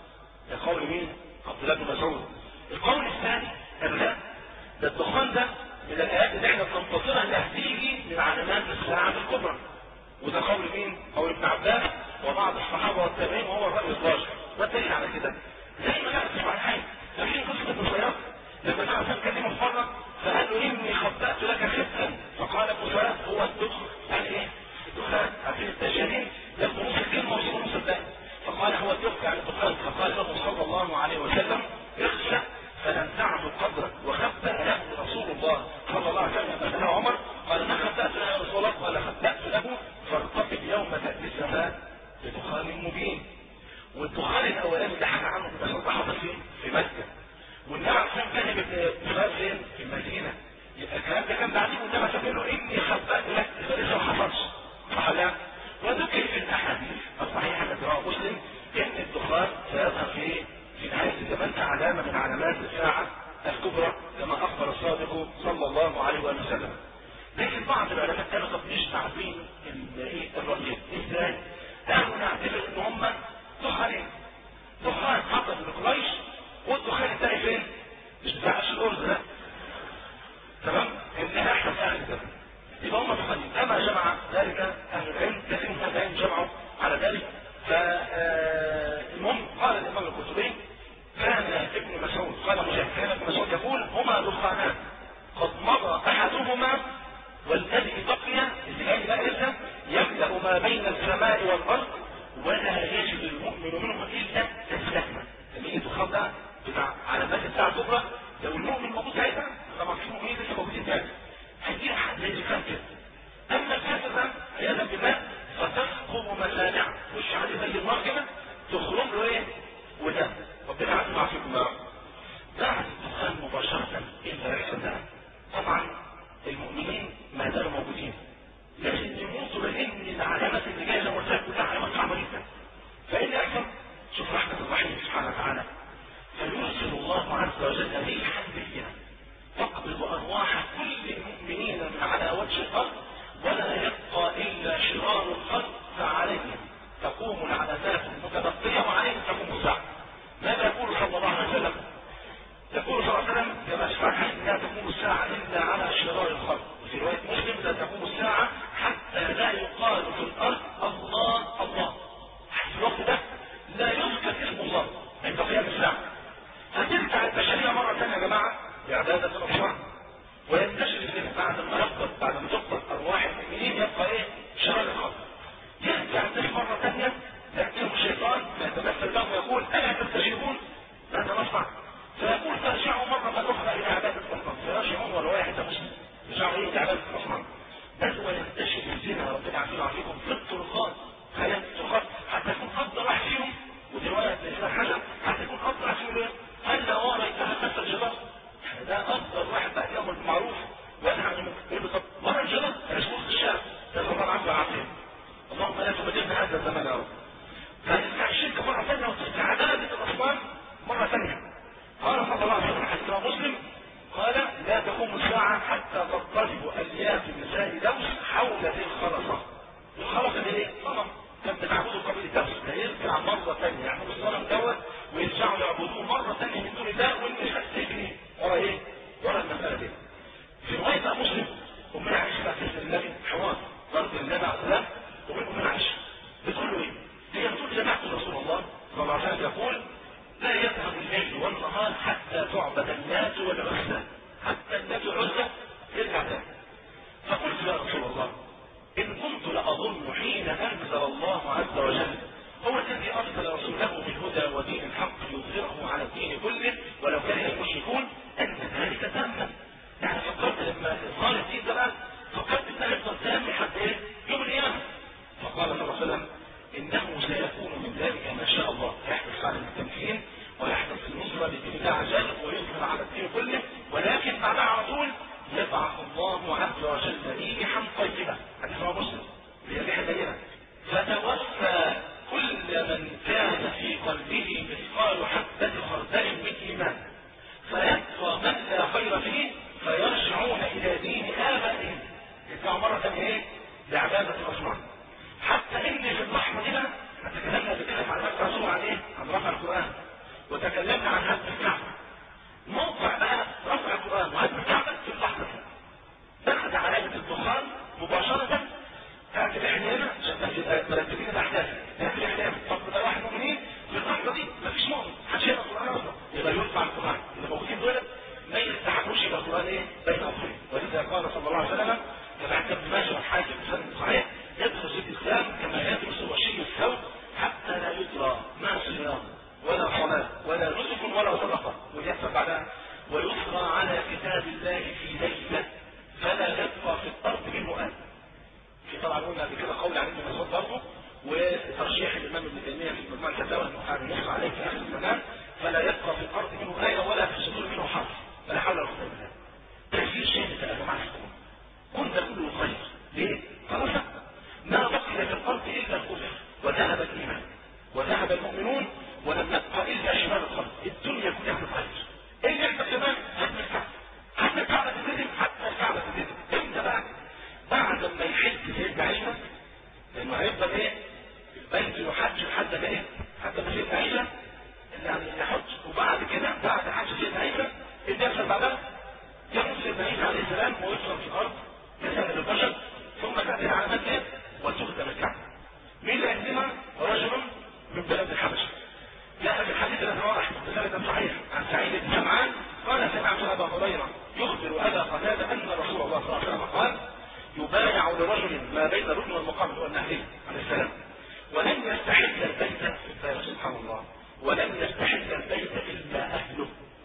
ده قول مين؟ عبد الله بن مسعود القول الثاني قال لا ده الدخان ده من الايات اللي احنا بننتظرها انها تيجي من علامات الساعه الكبرى وده قول مين؟ قول ابن عباس وبعض الصحابه والتابعين وهو الراي الراجح والدليل على كده زي ما نعرف عن حاجه لكن قصه ابن سياق لما جاء عشان كلمه مره فقال له اني خبأت لك خبئا فقال ابو سياق هو الدخن قال ايه؟ الدخان عارفين التجارين ياخدوا نص الكلمه ويصيروا نص الثاني فقال هو الدخن يعني الدخان فقال له صلى الله عليه وسلم اخشى فنزعه قدرك وخبأ له رسول الله صلى الله عليه وسلم مثلا عمر قال ما خبأت له يا رسول الله قال خبأت له فارتقب يوم تأتي السماء بدخان مبين والدخان الاولاني ده حكى عنه ده حصل فين؟ في مكه والنبي عليه الصلاه والسلام كان بخلاف فين؟ في المدينه يبقى الكلام ده كان بعدين والنبي عليه له اني خبأت لك لسه ما حصلش صح لا؟ وذكر في الاحاديث الصحيحه التي رواه مسلم ان الدخان سيظهر في في نهايه الزمان كعلامه من علامات الساعه الكبرى كما اخبر الصادق صلى الله عليه واله وسلم. لكن بعض العلماء كانوا قد نجمع بين الرايين ازاي؟ قالوا نعتبر ان هم دخانين دخان حصل لقريش والدخان الثاني فين؟ مش بتاع الارز ده تمام؟ انها احنا في اهل الزمن يبقى هم دخانين اما جمع ذلك اهل العلم كثير من العلم جمعوا على ذلك فالمهم قال الامام القرطبي كان يرجع مرة ثانية يعملوا الصنم دوت ويرجعوا يعبدوه مرة ثانية من دون الله وانت تجري ورا ايه؟ ورا المسألة دي. في رواية بقى مسلم أمنا عائشة بقى تسأل النبي حوار ضرب النبي عليه السلام ومن أمنا عائشة بتقول له ايه؟ هي بتقول سمعت رسول الله صلى الله عليه وسلم يقول لا يذهب الليل والنهار حتى تعبد الناس والعزى حتى الناس والعزى يرجع تاني فقلت يا رسول الله إن كنت لأظن حين أنزل الله عز وجل هو الذي أرسل رسوله بالهدى ودين الحق يظهره على الدين كله ولو كره المشركون أن ذلك تاما يعني فكرت لما صار الدين ده بقى فكرت ان انا افضل تام حتى ايه؟ يوم القيامه فقال صلى الله عليه وسلم انه سيكون من ذلك ما شاء الله يحدث على التمكين ويحدث النصرة لدين الله عز وجل ويظهر على الدين كله ولكن بعدها على طول يبعث الله عز وجل ريحا طيبة حديث رواه مسلم هي ريحة طيبة فتوفى كل من كان في قلبه مثقال حبة خردل من إيمان فيبقى من لا خير فيه فيرجعون إلى دين آبائهم يرجعوا مرة ثانية إيه؟ لعبادة الأصنام حتى إن في اللحظة دي بقى تكلمنا بكلام عن الرسول عن إيه؟ عن رفع القرآن وتكلمنا عن هدم الكعبة موقع بقى رفع القرآن وهدم الكعبة في اللحظة دي دخل على آية الدخان مباشرة تأتي الإحلام عشان مرتبين الأحداث تأتي الإحلام طب ده واحد مؤمنين في اللحظة دي مفيش مؤمن محدش يقرأ القرآن أصلا يبقى يرفع القرآن اللي موجودين دول ما يستحقوش يبقى القرآن إيه بين أظهرهم ولذا قال صلى الله عليه وسلم كما عند ابن ماجه والحاكم بسند صحيح يدرس الإسلام كما يدرس وشي الثوب حتى لا يدرى ما صيام ولا صلاة ولا نسك ولا صدقة ويحصل بعدها ويسرى على كتاب الله في ليلة فلا يبقى في الأرض منه آية في طبعا قلنا قبل كده قول عن ابن مسعود برضه وترشيح الإمام ابن تيمية في مجموعة الفتاوى أنه كان ينص عليه في آخر المكان فلا يبقى في الأرض منه آية ولا في الصدور منه حرف فلا حول ولا قوة إلا بالله تكفير شيء من يا جماعة الحكومة كنت كله خير ليه؟ خلاص ما بقي في الأرض إلا الكفر وذهب الإيمان وذهب المؤمنون ولم يبقى إلا شمال الخلق الدنيا كلها في الخير إيه اللي يحصل كمان؟ هدم الكعبة حتى الكعبة تتهدم حتى الكعبة تتهدم امتى بقى؟ بعد ما يحج سيدنا عيسى لأنه هيفضل إيه؟ البيت يحج لحد ما إيه؟ حتى ما سيدنا عيسى يعني يحج وبعد كده بعد حج سيدنا عيسى اللي يحصل بعدها يموت سيدنا عيسى عليه السلام ويدخل في الأرض كسنة البشر ثم تأتي العلامات إيه؟ وتهدم الكعبة مين اللي يهدمها؟ رجل من بلد الحبشة جاء في الحديث الذي واضح بسند صحيح عن سعيد بن سمعان قال سمعت ابا هريره يخبر ابا قتاده ان رسول الله صلى الله عليه وسلم قال يبايع لرجل ما بين الركن والمقام هو النهري عليه السلام ولن يستحل البيت سبحان الله ولن يستحل البيت الا اهله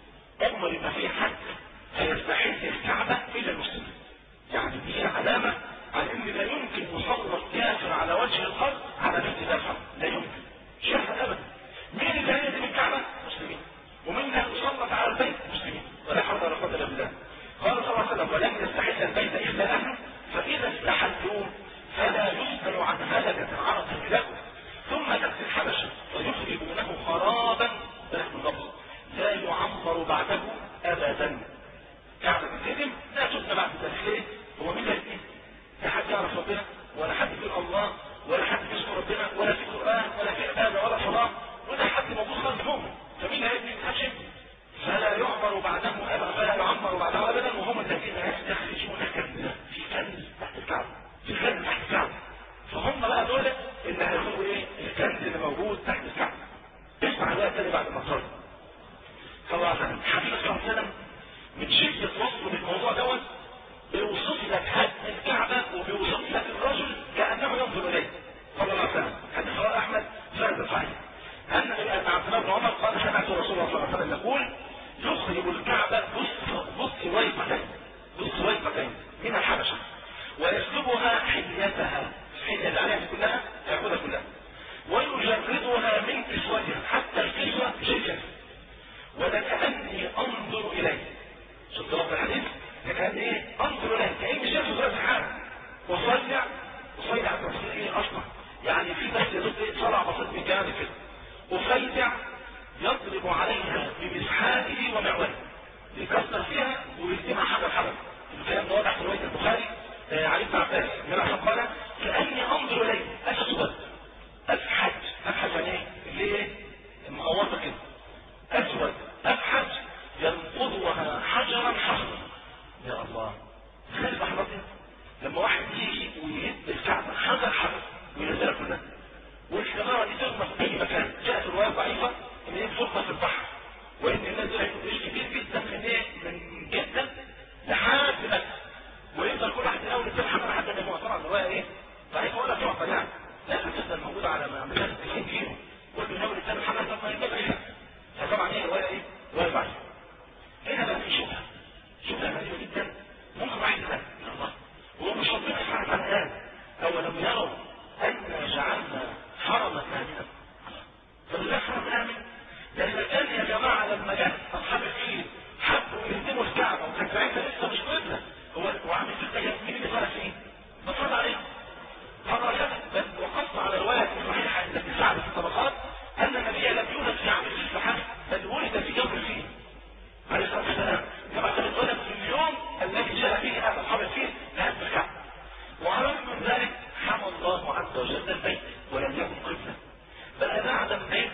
عمر ما في حد هيستحل الكعبه الا المسلمين يعني دي علامه على ان لا يمكن يسلط كافر على وجه الارض على مثل ذا لا يمكن شرط ابدا مين اللي هيهدم الكعبه؟ مسلمين ومين اللي هيسلط على البيت؟ مسلمين ولا حول ولا قوه الا بالله قال صلى الله عليه وسلم ولن يستحل البيت الا اهله فاذا استحلوه فلا يسال عن هلكه عرف لكم ثم تاتي الحبشه فيخرجونه خرابا ذلك بالضبط لا يعمر بعده ابدا كعبه تتهدم لا تبنى بعد ذلك ليه؟ هو مين اللي هيبني؟ لا حد يعرف ربنا ولا حد يقول الله ولا حد يذكر ربنا ولا في قران ولا في عباده ولا صلاه ولا حد موجود خالص مؤمن فمين هيبني الحشم فلا يعمر بعده ابدا فلا يعمر بعده ابدا وهم الذين يستخرجون كنز في كنز تحت الكعبه في كنز تحت الكعبه فهم بقى دول اللي هياخدوا ايه الكنز اللي موجود تحت الكعبه اسمع بقى تاني بعد ما صلي صلى الله عليه وسلم حبيب صلى الله عليه وسلم من شده وصفه بالموضوع دوت بيوصف لك هدم الكعبه وبيوصف لك الرجل كانه ينظر اليه صلى الله عليه وسلم حديث رواه احمد سند صحيح ان ان عبد الله بن عمر قال سمعت رسول الله صلى الله عليه وسلم يقول يخرج الكعبه بصويقتين بصويقتين من الحبشه ويسلبها حليتها الحليه اللي عليها كلها ياخذها كلها ويجردها من كسوتها حتى الكسوه شيئا ولكاني انظر اليه شفت رب الحديث لكان ايه انظر اليه كاني شايف ذات حاجه وصيع وصيع التفسير ايه اصلا يعني في بس يا ايه طلع بسيط من جانب كده وفيدع يضرب عليها بمسحاته ومعوله يكسر فيها ويلتمع حجر حجر الكلام ده واضح في روايه البخاري آه علي بن عباس من عشان قال كاني انظر اليه اسد افحت افحت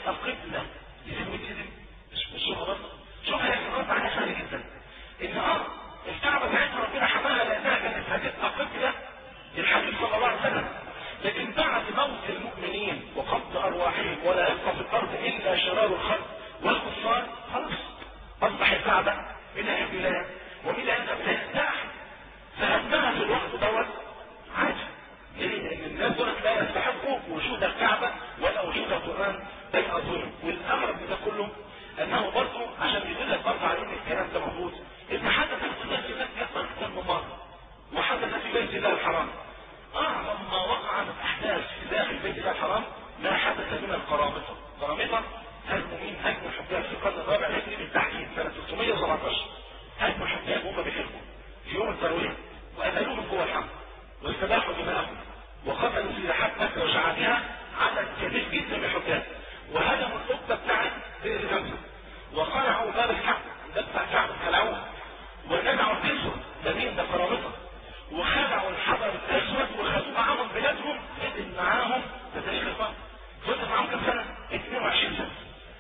هتبقى قبلة لسوء الإذن مش مش شبهة برضه شبهة يترد عليها سهل جدا إن اه الكعبة ساعتها ربنا حماها لأنها كانت هتبقى قبلة للحبيب صلى الله عليه وسلم لكن بعد موت المؤمنين وقبض أرواحهم ولا يبقى في الأرض إلا شرار الخلق والكفار خلاص أصبح الكعبة إله الولاية وإلى أن ترتاح فهمها في الوقت دوت عادي ليه؟ لأن الناس دول لا يستحقوا وجود الكعبة ولا وجود القرآن بين أظهرهم والأمر من ده كله أنه برضه عشان يدل لك برضه على إن الكلام ده موجود إن حدث في مكة أكثر من مرة وحدث في بيت الله الحرام أعظم ما وقع من أحداث في داخل بيت الله الحرام ما حدث من القرامطة القرامطة هجموا مين هجموا الحجاج في القرن الرابع الهجري بالتحديد سنة 317 هجموا الحجاج وهم بيحبوا في يوم الترويح وقتلوهم جوه الحرم واستباحوا دماءهم وقتلوا في رحاب مكة وشعبها عدد كبير جدا من الحجاج وهدموا القبة بتاعت بئر زمزم وخلعوا باب الكعبة ده بتاع الكعبة خلعوه ونزعوا الكسوة ده مين ده قرامطة وخدعوا الحجر الاسود وخدوا معاهم بلادهم فضل معاهم ده تاريخ الفرق فضل معاهم كم سنة؟ 22 سنة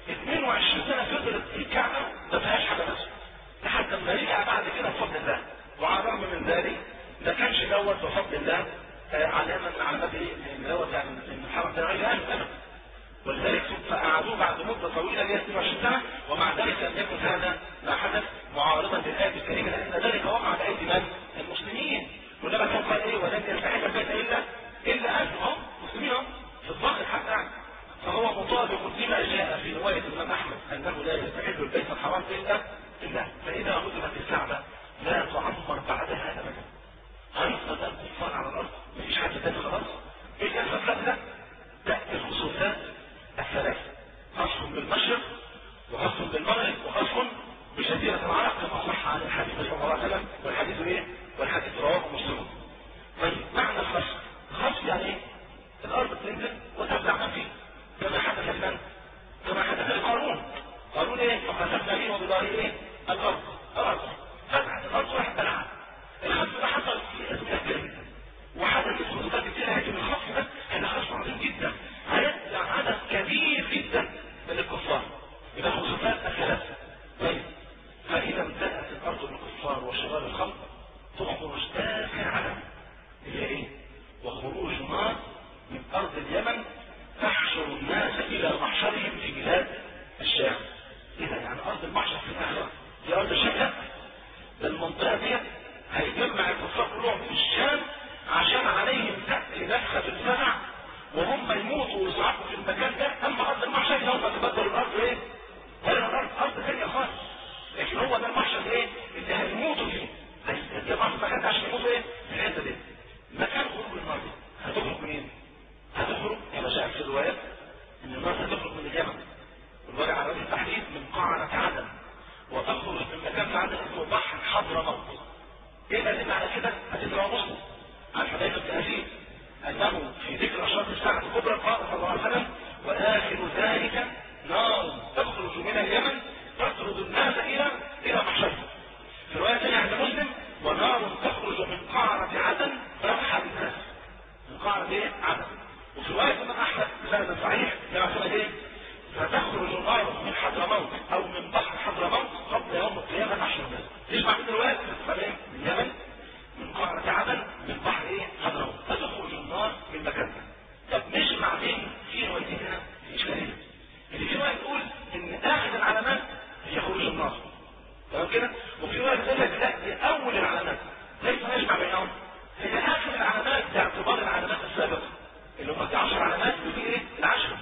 22 سنة فضلت الكعبة ما فيهاش حاجة بس لحد ما رجع بعد كده بفضل الله وعلى الرغم من ذلك ما كانش دوت بفضل الله آه علامة من علامات ايه؟ ان دوت يعني ان الحرم ده غير اهل ابدا ولذلك فقعدوه بعد مدة طويلة اللي هي 22 سنة ومع ذلك لم يكن هذا ما حدث معارضة للآية الكريمة لأن ذلك وقع بأيدي من؟ المسلمين ولما كان قال ايه ولن يستحق البيت الا الا انتم هم مسلمين هم في الظاهر حتى يعني فهو مطابق لما جاء في روايه الامام احمد انه لا يستحل البيت الحرام الا الا فاذا هدمت الكعبه لا تعمر بعدها ابدا هيفضل الكفار على الارض مفيش حد تاني خلاص ايه الاسباب ده؟ تاتي الخصوصات الثلاث خصف بالمشرق وخصف بالمغرب وخصف بجزيرة العرب كما صح عن الحديث صلى الله عليه وسلم والحديث ايه؟ والحديث رواه مسلم. طيب معنى الخصف الخصف يعني ايه؟ الارض تنزل وتبدع من فيه كما حدث لمن؟ كما حدث لقارون قارون ايه؟ فخسفنا به وبداره ايه؟ الارض الارض فتحت الارض وراحت بلعها الخصف ده حصل في اسباب جدا وحدث في خصوصات كتير لكن الخصف ده كان خصف عظيم جدا هيطلع عدد كبير جدا من الكفار يبقى خصوصات الثلاثه طيب فإذا امتلأت الأرض بالكفار وشرار الخلق تخرج آخر علم هي إيه؟ وخروج نار من أرض اليمن تحشر الناس إلى محشرهم في بلاد الشام. إذا يعني أرض المحشر في الآخرة دي أرض الشام لا ده المنطقة دي هيجمع الكفار كلهم في الشام عشان عليهم تأتي نفخة الفزع وهم يموتوا ويصعقوا في المكان ده أما أرض المحشر سوف تبدل الأرض إيه؟ غير الأرض أرض ثانية خالص لكن هو ده المحشر ايه اللي هيموتوا فيه الجماعه في المكان ده عشان يموتوا ايه في الحته دي مكان خروج النار دي هتخرج منين هتخرج كما جاء في الروايات ان النار هتخرج من اليمن والوجع على وجه التحديد من قاعده عدن وتخرج من مكان في عدن اسمه بحر حضرموت ايه دليل على كده حديث رواه مسلم عن حذيفه بن اسيد انه في ذكر اشراط الساعه الكبرى قال صلى الله عليه وسلم واخر ذلك نار تخرج من اليمن تطرد الناس الى الى محشرهم في روايه ثانيه عند مسلم ونار تخرج من قعرة عدن تبحر الناس من قعرة ايه؟ عدن وفي روايه الامام احمد بسند صحيح كما سند ايه؟ فتخرج النار من حضرموت او من بحر حضرموت قبل يوم القيامه محشر الناس ليش بعد الروايه ايه؟ من اليمن من قعرة عدن من بحر ايه؟ حضرموت فتخرج النار من مكانها طب مش بعدين في روايتين هنا في اشكاليه اللي في روايه تقول ان اخر العلامات هي خروج النار تمام كده وفي روايه تقول لك لا دي اول العلامات ليس نجمع بينهم هي اخر العلامات باعتبار العلامات السابقه اللي هم 10 علامات ودي ايه العشره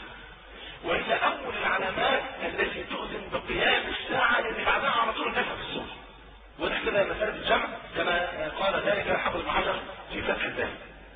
وهي اول العلامات التي تؤذن بقيام الساعه اللي بعدها على طول النفخ في الصور واضح كده مساله الجمع كما قال ذلك حافظ بن حجر في فتح الباب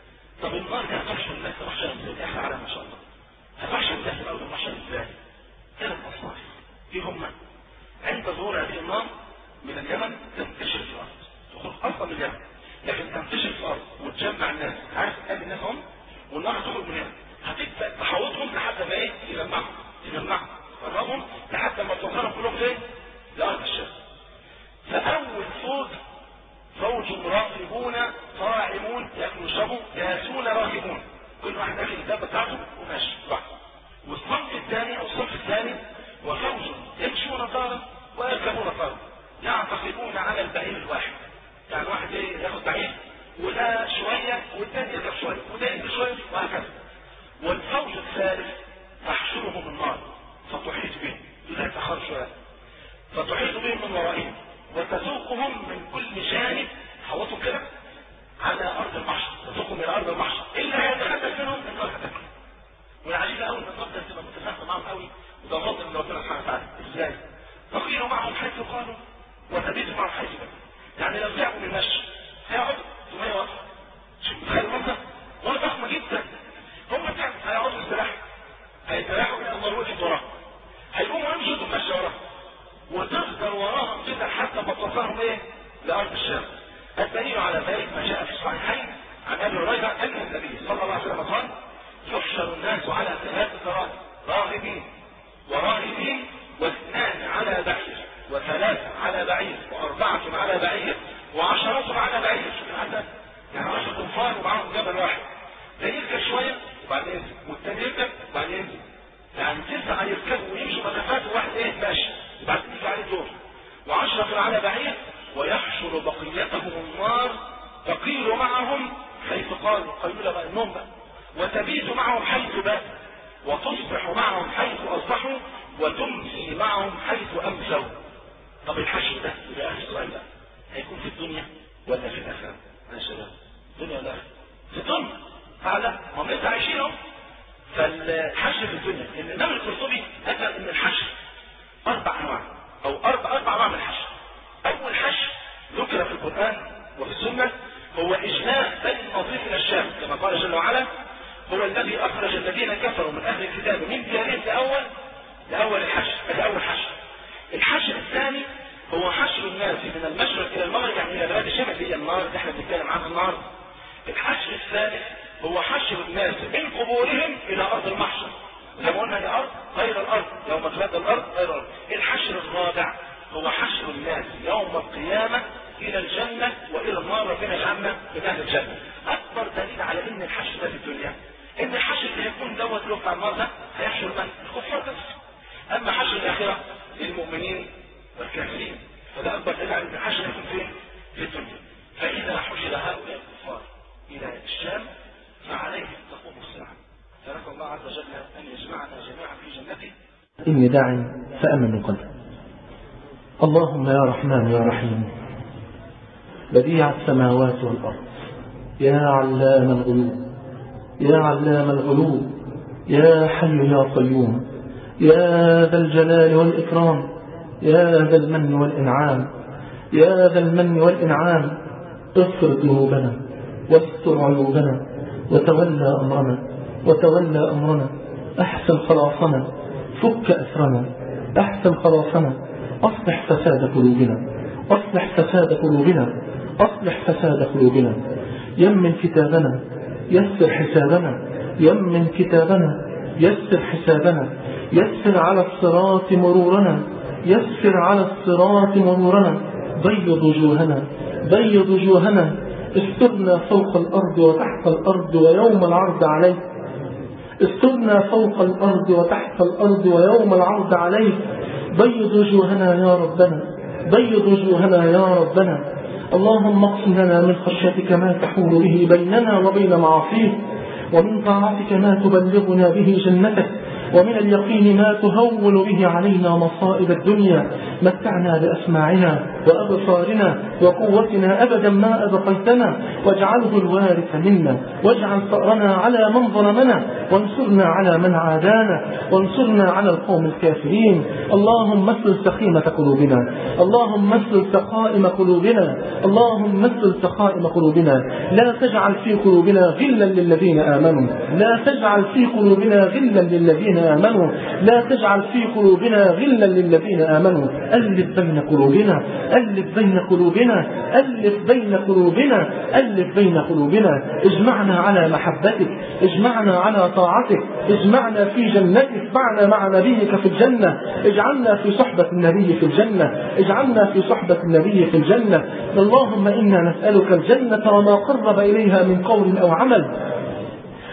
طب النار دي هتحشر الناس تحشر ازاي اخر علامه ان شاء الله هتحشر الناس الاول تحشر ازاي ثلاث اصناف ايه هم عند ظهور هذه النار من اليمن تنتشر في الارض تخرج اصلا من اليمن لكن تنتشر في الارض وتجمع الناس عارف ادي الناس هم والنار هتخرج من هنا هتبدا تحوطهم لحد ما ايه تجمعهم تجمعهم تقربهم لحد ما توصلهم كلهم فين؟ لارض الشام فاول فوج فوج راكبون صاعمون ياكلوا يشربوا ياسون راكبون كل واحد داخل الدابه بتاعته وماشي لوحده والصنف الثاني او الصنف فتحيط بهم من ورائهم وتسوقهم من كل جانب حوطوا كده على ارض المحشر تسوقهم الى ارض المحشر الا يتخلف منهم النار هتاكل والعجيب قوي ان النار تبقى متفاهمه معاهم قوي وده فضل من ربنا سبحانه وتعالى ازاي؟ تقيل معهم حيث قالوا وتبيت معهم حيث باتوا يعني لو تعبوا من المشي هيقعدوا ثم هي واقفه شوف تخيل المنظر ولا ضخمه جدا هم تعبوا هيقعدوا يستراحوا هيستراحوا من الله وقفت وراهم هيقوموا يمشوا تمشي وراهم وتفضل وراهم كده حتى ما توصلهم ايه؟ لارض الشام الدليل على ذلك ما جاء في الصحيحين عن ابي هريره ان النبي صلى الله عليه وسلم قال يحشر الناس على ثلاث ذرات راغبين وراهبين واثنان على بعير وثلاثة على بعير وأربعة على بعير وعشرة على بعير شوف العدد يعني عشرة انفار ومعاهم جبل واحد ده يركب شوية وبعدين ينزل والتاني يركب وبعدين ينزل يعني تسعة يركبوا ويمشوا مسافات وواحد ايه ماشي وبعدين يجي عليه دور وعشرة على بعير ويحشر بقيتهم النار تقيل معهم حيث قالوا قيلوا بقى النوم بقى وتبيت معهم حيث بات وتصبح معهم حيث اصبحوا وتمسي معهم حيث امسوا طب الحشر ده يبقى اخر سؤال بقى هيكون في الدنيا ولا في الاخره يا شباب الدنيا ولا في الدنيا فعلا هم لسه عايشين اهو فالحشر في الدنيا الامام القرطبي اتى ان الحشر اربع انواع او اربع اربع انواع من الحشر اول حشر ذكر في القران وفي السنه هو اجلاء بني النظير الى الشام كما قال جل وعلا هو الذي اخرج الذين كفروا من اهل الكتاب من ديارهم لاول لاول الحشر هذا اول حشر الحشر الثاني هو حشر الناس من المشرق الى المغرب يعني الى بلاد الشام اللي هي النار اللي احنا بنتكلم عنها النار الحشر الثالث هو حشر الناس من قبورهم الى ارض المحشر زي ما قلنا هي ارض غير الارض يوم تبدل الارض غير الارض الحشر الرابع هو حشر الناس يوم القيامه الى الجنه والى النار ربنا يجعلنا من اهل الجنه اكبر دليل على ان الحشر ده في الدنيا ان الحشر اللي هيكون دوت له بتاع النار ده هيحشر من الكفار بس اما حشر الاخره للمؤمنين والكافرين فده اكبر دليل على ان الحشر هيكون فين في الدنيا فاذا حشر هؤلاء الكفار الى الشام فعليهم تقوم الساعه فنسال الله عز وجل ان يجمعنا جميعا في جنته إني داع فأمن قلبي اللهم يا رحمن يا رحيم بديع السماوات والأرض يا علام الغيوب يا علام الغيوب يا حي يا قيوم يا ذا الجلال والإكرام يا ذا المن والإنعام يا ذا المن والإنعام اغفر ذنوبنا واستر عيوبنا وتولى أمرنا وتولى أمرنا أحسن خلاصنا فك أسرنا أحسن خلاصنا أصلح فساد قلوبنا أصلح فساد قلوبنا أصلح فساد قلوبنا يمن كتابنا يسر حسابنا يمن كتابنا يسر حسابنا يسر على الصراط مرورنا يسر على الصراط مرورنا بيض وجوهنا بيض وجوهنا استرنا فوق الأرض وتحت الأرض ويوم العرض عليك استرنا فوق الأرض وتحت الأرض ويوم العرض عليك بيض وجوهنا يا ربنا بيض وجوهنا يا ربنا اللهم اقسم لنا من خشيتك ما تحول به بيننا وبين معاصيك ومن طاعتك ما تبلغنا به جنتك ومن اليقين ما تهون به علينا مصائب الدنيا متعنا بأسماعنا وأبصارنا وقوتنا أبدا ما أبقيتنا واجعله الوارث منا واجعل ثأرنا على من ظلمنا وانصرنا على من عادانا وانصرنا على القوم الكافرين اللهم اسل سخيمة قلوبنا اللهم اسل سقائم قلوبنا اللهم اسل سقائم قلوبنا لا تجعل في قلوبنا غلا للذين آمنوا لا تجعل في قلوبنا غلا للذين آمنوا لا تجعل في قلوبنا غلا للذين آمنوا ألف بين قلوبنا ألف بين قلوبنا ألف بين قلوبنا ألف بين قلوبنا اجمعنا على محبتك اجمعنا على طاعتك اجمعنا في جنتك اجمعنا مع نبيك في الجنة اجعلنا في صحبة النبي في الجنة اجعلنا في صحبة النبي في الجنة اللهم إنا نسألك الجنة وما قرب إليها من قول أو عمل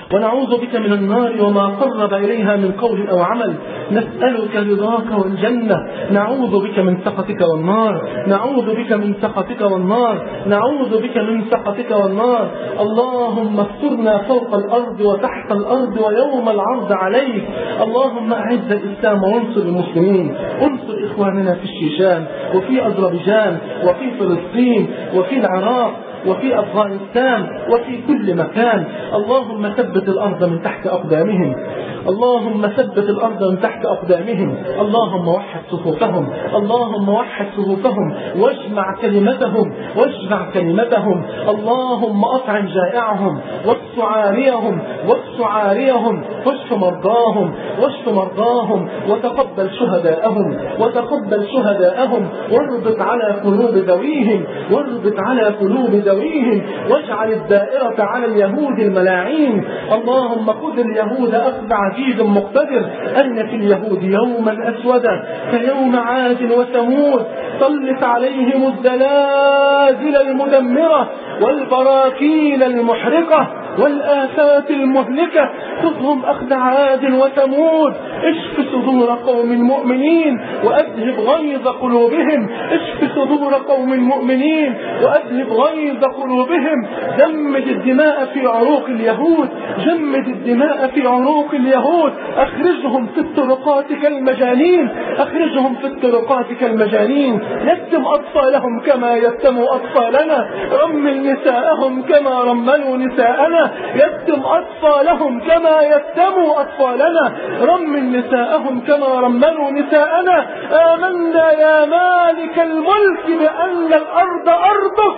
ونعوذ بك من النار وما قرب إليها من قول أو عمل نسألك رضاك والجنة نعوذ بك من سخطك والنار نعوذ بك من سخطك والنار نعوذ بك من سخطك والنار اللهم استرنا فوق الأرض وتحت الأرض ويوم العرض عليك اللهم أعز الإسلام وانصر المسلمين انصر إخواننا في الشيشان وفي أذربيجان وفي فلسطين وفي العراق وفي أفغانستان وفي كل مكان اللهم ثبت الأرض من تحت أقدامهم اللهم ثبت الأرض من تحت أقدامهم اللهم وحد صفوفهم اللهم وحد صفوفهم واجمع كلمتهم واجمع كلمتهم اللهم أطعم جائعهم واكس عاريهم واكس عاريهم واشف مرضاهم واشف مرضاهم وتقبل شهداءهم وتقبل شهداءهم واربط على قلوب ذويهم واربط على قلوب ذويهم واجعل الدائرة على اليهود الملاعين اللهم خذ اليهود أخذ عزيز مقتدر أن في اليهود يوما أسودا كيوم عاد وثمود سلط عليهم الزلازل المدمرة والبراكين المحرقة والآفات المهلكة خذهم أخذ عاد وثمود اشف صدور قوم مؤمنين وأذهب غيظ قلوبهم اشف صدور قوم مؤمنين وأذهب غيظ قلوبهم جمد الدماء في عروق اليهود جمد الدماء في عروق اليهود أخرجهم في الطرقات كالمجانين أخرجهم في الطرقات كالمجانين يتم أطفالهم كما يتموا أطفالنا رمل نساءهم كما رملوا نساءنا يتم أطفالهم كما يتموا أطفالنا رمل نساءهم كما رملوا نساءنا آمنا يا مالك الملك بأن الأرض أرضك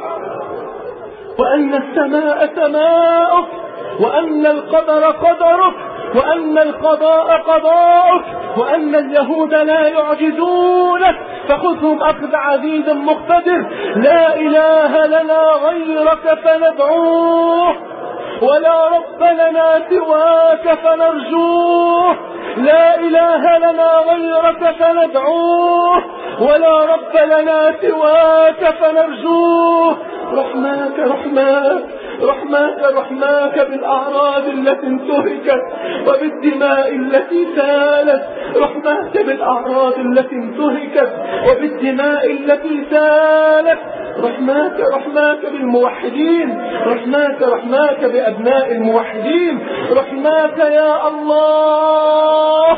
وأن السماء سماؤك وأن القدر قدرك وأن القضاء قضاءك وأن اليهود لا يعجزونك فخذهم أخذ عزيز مقتدر لا إله لنا غيرك فندعوه ولا رب لنا سواك فنرجوه لا إله لنا غيرك فندعوه ولا رب لنا سواك فنرجوه رحماك رحماك رحماك رحماك بالأعراض التي انتهكت وبالدماء التي سالت رحماك بالأعراض التي انتهكت وبالدماء التي سالت رحماك رحماك بالموحدين رحماك رحماك بأبناء الموحدين رحماك يا الله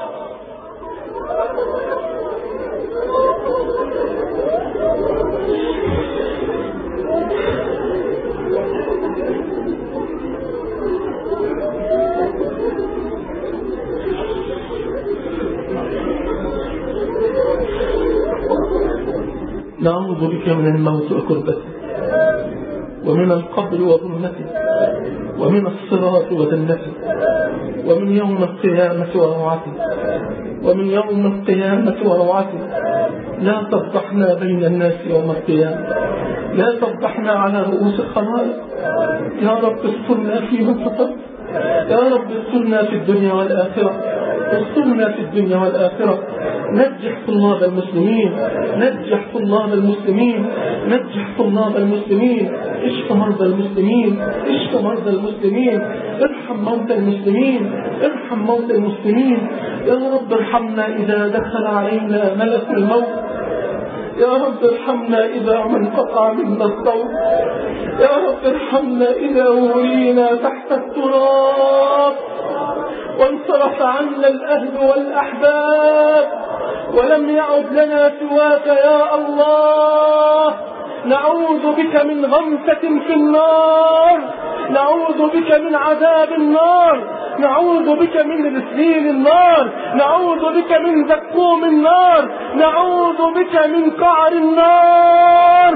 نعوذ بك من الموت وكربته ومن القبر وظلمته ومن الصراط وذلته ومن يوم القيامة وروعته ومن يوم القيامة وروعته لا تفضحنا بين الناس يوم القيامة لا تفضحنا على رؤوس الخلائق يا رب استرنا فيما سترت يا رب استرنا في الدنيا والآخرة استرنا في الدنيا والآخرة نجح طلاب المسلمين نجح طلاب المسلمين نجح طلاب المسلمين اشف مرضى المسلمين اشف مرضى المسلمين ارحم موتى المسلمين ارحم موتى المسلمين يا رب ارحمنا إذا دخل علينا ملك الموت يا رب ارحمنا إذا من قطع منا الصوت يا رب ارحمنا إذا ولينا تحت التراب وانصرف عنا الأهل والأحباب ولم يعد لنا سواك يا الله نعوذ بك من غمسة في النار نعوذ بك من عذاب النار نعوذ بك من رسلين النار نعوذ بك من زكوم النار نعوذ بك من قعر النار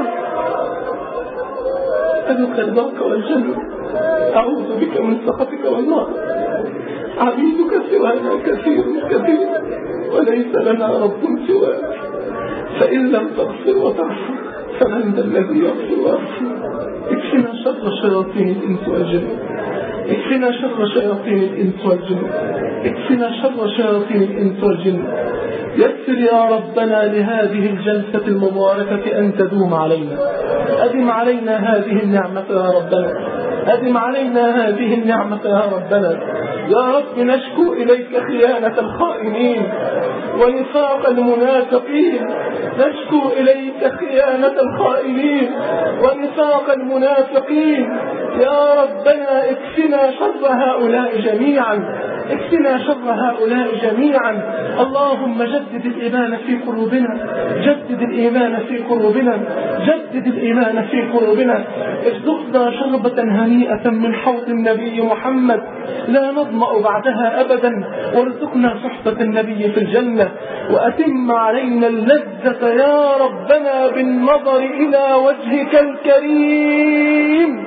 أسألك رضاك والجنة أعوذ بك من سخطك والنار عبيدك سوانا كثير كثير وليس لنا رب سواك فإن لم تغفر وتغفر فمن ذا الذي يغفر ويغفر اكفنا شر شياطين الإنس والجن اكفنا شر شياطين الإنس والجن اكفنا شر شياطين الإنس والجن يسر يا ربنا لهذه الجلسة المباركة أن تدوم علينا أدم علينا هذه النعمة يا ربنا أدم علينا هذه النعمة يا ربنا يا رب نشكو إليك خيانة الخائنين ونفاق المنافقين نشكو إليك خيانة الخائنين ونفاق المنافقين يا ربنا اكفنا شر هؤلاء جميعا اكفنا شر هؤلاء جميعا اللهم جدد الإيمان في قلوبنا جدد الإيمان في قلوبنا جدد الإيمان في قلوبنا ارزقنا شربة هنيئة من حوض النبي محمد لا نظمأ بعدها أبدا وارزقنا صحبة النبي في الجنة وأتم علينا اللذة يا ربنا بالنظر إلى وجهك الكريم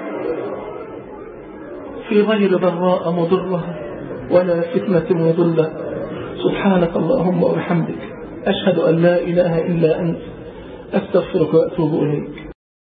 في غير ضراء مضرة ولا فتنة مضلة سبحانك اللهم وبحمدك أشهد أن لا إله إلا أنت أستغفرك وأتوب إليك